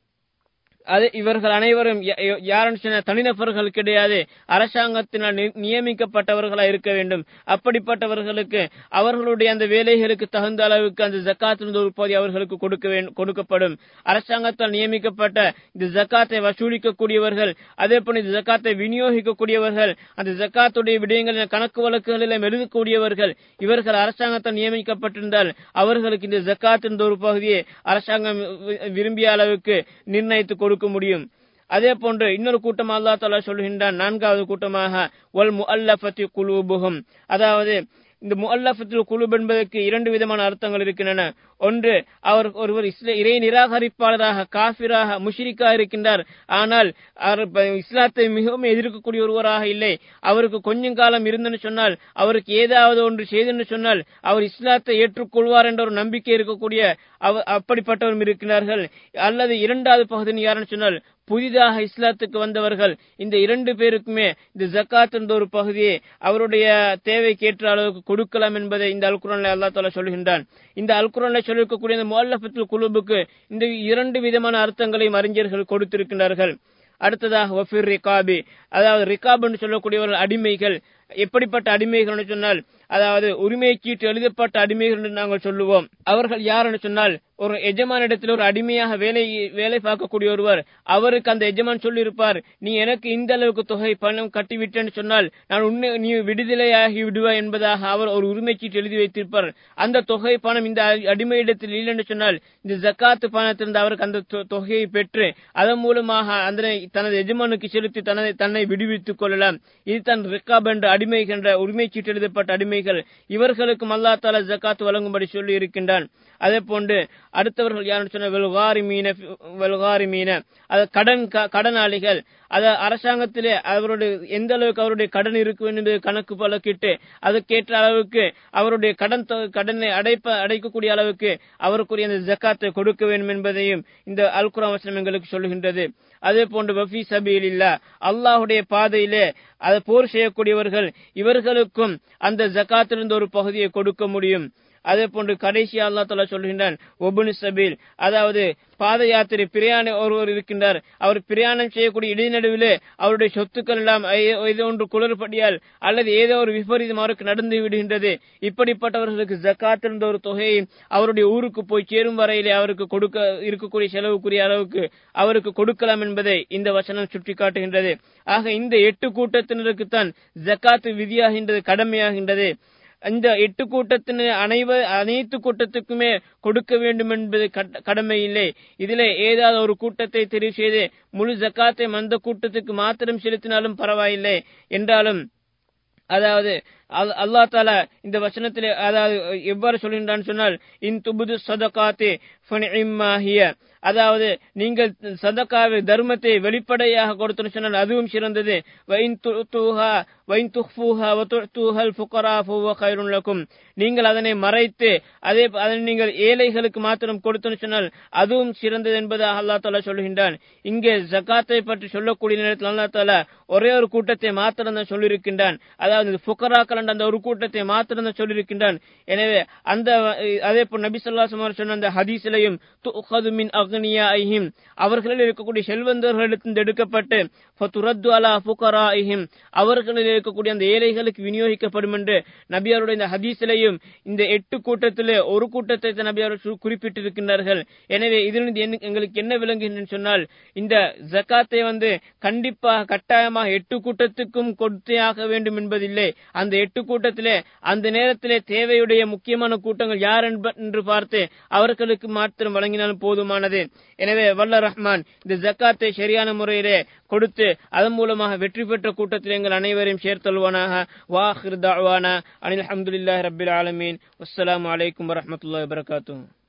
அது இவர்கள் அனைவரும் யாருன்னு சொன்ன தனிநபர்கள் கிடையாது அரசாங்கத்தினால் நியமிக்கப்பட்டவர்களா இருக்க வேண்டும் அப்படிப்பட்டவர்களுக்கு அவர்களுடைய அந்த வேலைகளுக்கு தகுந்த அளவுக்கு அந்த ஜக்காத்திலிருந்து ஒரு பகுதி அவர்களுக்கு கொடுக்க வேண்டும் கொடுக்கப்படும் அரசாங்கத்தால் நியமிக்கப்பட்ட இந்த ஜக்காத்தை வசூலிக்கக்கூடியவர்கள் அதே போல இந்த ஜக்காத்தை விநியோகிக்கக்கூடியவர்கள் அந்த ஜக்காத்துடைய விடயங்களில் கணக்கு வழக்குகளில் எழுதக்கூடியவர்கள் இவர்கள் அரசாங்கத்தால் நியமிக்கப்பட்டிருந்தால் அவர்களுக்கு இந்த ஜக்காத்தின் ஒரு பகுதியை அரசாங்கம் விரும்பிய அளவுக்கு நிர்ணயித்து கொடுக்க முடியும் அதே போன்று இன்னொரு கூட்டம் அல்லா தாலா சொல்கின்றான் நான்காவது கூட்டமாக ஒல் முல்லபத்தி குலூபுகும் அதாவது இந்த முல்லபத்தில் குழுப் என்பதற்கு இரண்டு விதமான அர்த்தங்கள் இருக்கின்றன ஒன்று அவர் ஒருவர் இறை நிராகரிப்பாளராக காபிராக முஷிரிக்கா இருக்கின்றார் ஆனால் அவர் இஸ்லாத்தை மிகவும் எதிர்க்கக்கூடிய ஒருவராக இல்லை அவருக்கு கொஞ்சம் காலம் இருந்துன்னு சொன்னால் அவருக்கு ஏதாவது ஒன்று செய்துன்னு சொன்னால் அவர் இஸ்லாத்தை ஏற்றுக்கொள்வார் என்ற ஒரு நம்பிக்கை இருக்கக்கூடிய அப்படிப்பட்டவரும் இருக்கிறார்கள் அல்லது இரண்டாவது பகுதி யாருன்னு சொன்னால் புதிதாக இஸ்லாத்துக்கு வந்தவர்கள் இந்த இரண்டு பேருக்குமே இந்த ஜக்காத் என்ற ஒரு பகுதியை அவருடைய தேவைக்கேற்ற அளவுக்கு கொடுக்கலாம் என்பதை இந்த அல்குரான்ல அல்லா தாலா சொல்கின்றான் இந்த அல்குரான்ல சொல்லிருக்கக்கூடிய இந்த முல்லபத்துல் குழுவுக்கு இந்த இரண்டு விதமான அர்த்தங்களையும் அறிஞர்கள் கொடுத்திருக்கின்றார்கள் அடுத்ததாக ஒஃபிர் ரிகாபி அதாவது ரிகாப் என்று சொல்லக்கூடியவர்கள் அடிமைகள் எப்படிப்பட்ட அடிமைகள் சொன்னால் அதாவது உரிமை சீட்டு எழுதப்பட்ட அடிமைகள் என்று நாங்கள் சொல்லுவோம் அவர்கள் யார் என்று சொன்னால் ஒரு எஜமானிடத்தில் ஒரு அடிமையாக வேலை வேலை பார்க்கக்கூடிய ஒருவர் அவருக்கு அந்த எஜமான் சொல்லியிருப்பார் நீ எனக்கு இந்த அளவுக்கு தொகை பணம் கட்டிவிட்டேன்னு சொன்னால் நான் உன்னை நீ விடுதலையாகி விடுவாய் என்பதாக அவர் ஒரு உரிமை சீட்டு எழுதி வைத்திருப்பார் அந்த தொகை பணம் இந்த அடிமையிடத்தில் இல்லை என்று சொன்னால் இந்த ஜக்காத்து பணத்திலிருந்து அவருக்கு அந்த தொகையை பெற்று அதன் மூலமாக அதனை தனது எஜமானுக்கு செலுத்தி தனதை தன்னை விடுவித்துக் கொள்ளலாம் இது தன் ரிக்காப் என்ற அடிமை என்ற உரிமை சீட்டு எழுதப்பட்ட அடிமைகள் இவர்களுக்கும் அல்லா தாலா ஜக்காத்து வழங்கும்படி சொல்லி இருக்கின்றான் அதே போன்று அடுத்தவர்கள் யாருன்னு சொன்ன வெல்காரி மீன வெல்காரி மீன அது கடன் கடனாளிகள் அது அரசாங்கத்திலே அவருடைய எந்த அளவுக்கு அவருடைய கடன் இருக்கு என்பது கணக்கு பழக்கிட்டு அதுக்கேற்ற அளவுக்கு அவருடைய கடன் கடனை அடைப்ப அடைக்கக்கூடிய அளவுக்கு அவருக்குரிய அந்த ஜக்காத்தை கொடுக்க வேண்டும் என்பதையும் இந்த அல்குரா வசனம் எங்களுக்கு சொல்லுகின்றது அதே போன்று வஃபி சபீல் இல்ல அல்லாஹுடைய பாதையிலே அதை போர் செய்யக்கூடியவர்கள் இவர்களுக்கும் அந்த ஜக்காத்திலிருந்து ஒரு பகுதியை கொடுக்க முடியும் அதே போன்று கடைசி அல்லா தலா சொல்கின்றான் ஒபுனு சபீல் அதாவது பாத யாத்திரை பிரயாணம் ஒருவர் இருக்கின்றார் அவர் பிரயாணம் செய்யக்கூடிய இடைநடுவிலே அவருடைய சொத்துக்கள் எல்லாம் ஏதோ ஒன்று குளறுபடியால் அல்லது ஏதோ ஒரு விபரீதம் அவருக்கு நடந்து விடுகின்றது இப்படிப்பட்டவர்களுக்கு ஜக்காத் இருந்த ஒரு தொகையை அவருடைய ஊருக்கு போய் சேரும் வரையிலே அவருக்கு கொடுக்க இருக்கக்கூடிய செலவுக்குரிய அளவுக்கு அவருக்கு கொடுக்கலாம் என்பதை இந்த வசனம் சுட்டிக்காட்டுகின்றது ஆக இந்த எட்டு கூட்டத்தினருக்குத்தான் ஜக்காத்து விதியாகின்றது கடமையாகின்றது இந்த எட்டு கூட்டத்தின் அனைவ அனைத்து கூட்டத்துக்குமே கொடுக்க வேண்டும் என்பது கட்- கடமை இல்லை இதிலே ஏதாவது ஒரு கூட்டத்தை தெரிவு செய்து முழு ஜக்காத்தை அந்த கூட்டத்துக்கு மாத்திரம் செலுத்தினாலும் பரவாயில்லை என்றாலும் அதாவது அல்- அல்லாஹ் தாலா இந்த வசனத்திலே அதாவது எவ்வாறு சொல்கின்றான் சொன்னால் இன் துபுது சதகாத்தே ஃபனிஇம்மாஹிய அதாவது நீங்கள் சதகாவை தர்மத்தை வெளிப்படையாக கொடுத்தோன்னு சொன்னால் அதுவும் சிறந்தது வைன் துஹா வைன் துஹ்ஃபூஹா வ துஹல் ஃபுகரா ஃபுவ கைருன் லக்கும் நீங்கள் அதனை மறைத்து அதே அதனை நீங்கள் ஏழைகளுக்கு மாத்திரம் கொடுத்தோன்னு சொன்னால் அதுவும் சிறந்தது என்பதாக அல்லாஹ் தாலா சொல்கின்றான் இங்கே ஜகாத்தை பற்றி சொல்லக்கூடிய நேரத்தில் அல்லாஹ் தாலா ஒரே ஒரு கூட்டத்தை மாத்திரம் தான் சொல்லியிருக்கின்றான் அதாவது ஃபுகராக்கள் என்ற அந்த ஒரு கூட்டத்தை மாத்திரம் தான் சொல்லியிருக்கின்றான் எனவே அந்த அதே போல் நபி ஸல்லல்லாஹு அலைஹி சொன்ன அந்த ஹதீஸிலையும் துஅഖது மின் அக்னியாஇஹிம் அவர்களில் இருக்கக்கூடிய செல்வந்தர்களிடத்திலிருந்து எடுக்கப்பட்டு ஃபதுரத்து அலா ஃபுகராஇஹிம் அவர்களில் இருக்கக்கூடிய அந்த ஏழைகளுக்கு விநியோகிக்கப்படும் என்று நபியாருடைய இந்த ஹதீஸிலையும் இந்த எட்டு கூட்டத்திலே ஒரு கூட்டத்தை தான் நபியார் சு- குறிப்பிட்டிருக்கின்றார்கள் எனவே இதிலிருந்து என்ன- எங்களுக்கு என்ன விளங்குகின்றன்னு சொன்னால் இந்த ஜகாத்தை வந்து கண்டிப்பாக கட்டாயமாக எட்டு கூட்டத்துக்கும் கொடுத்தே ஆக வேண்டும் என்பதில்லை அந்த எட்டு கூட்டத்திலே அந்த நேரத்திலே தேவையுடைய முக்கியமான கூட்டங்கள் யார் என்ப- என்று பார்த்து அவர்களுக்கு மாத்திரம் வழங்கினாலும் போதுமானது எனவே வல்ல ரஹ்மான் இந்த ஜக்காத்தை சரியான முறையிலே கொடுத்து அதன் மூலமாக வெற்றி பெற்ற கூட்டத்தில் எங்கள் அனைவரையும் சேர்த்தல்வானாக வாஹிர் தாவானா அனில் அஹமதுல்லாஹி ரபில் ஆலமீன் அஸ்ஸலாமு அலைக்கும் வரஹ்மத்துல்லாஹி வபரகாத்துஹு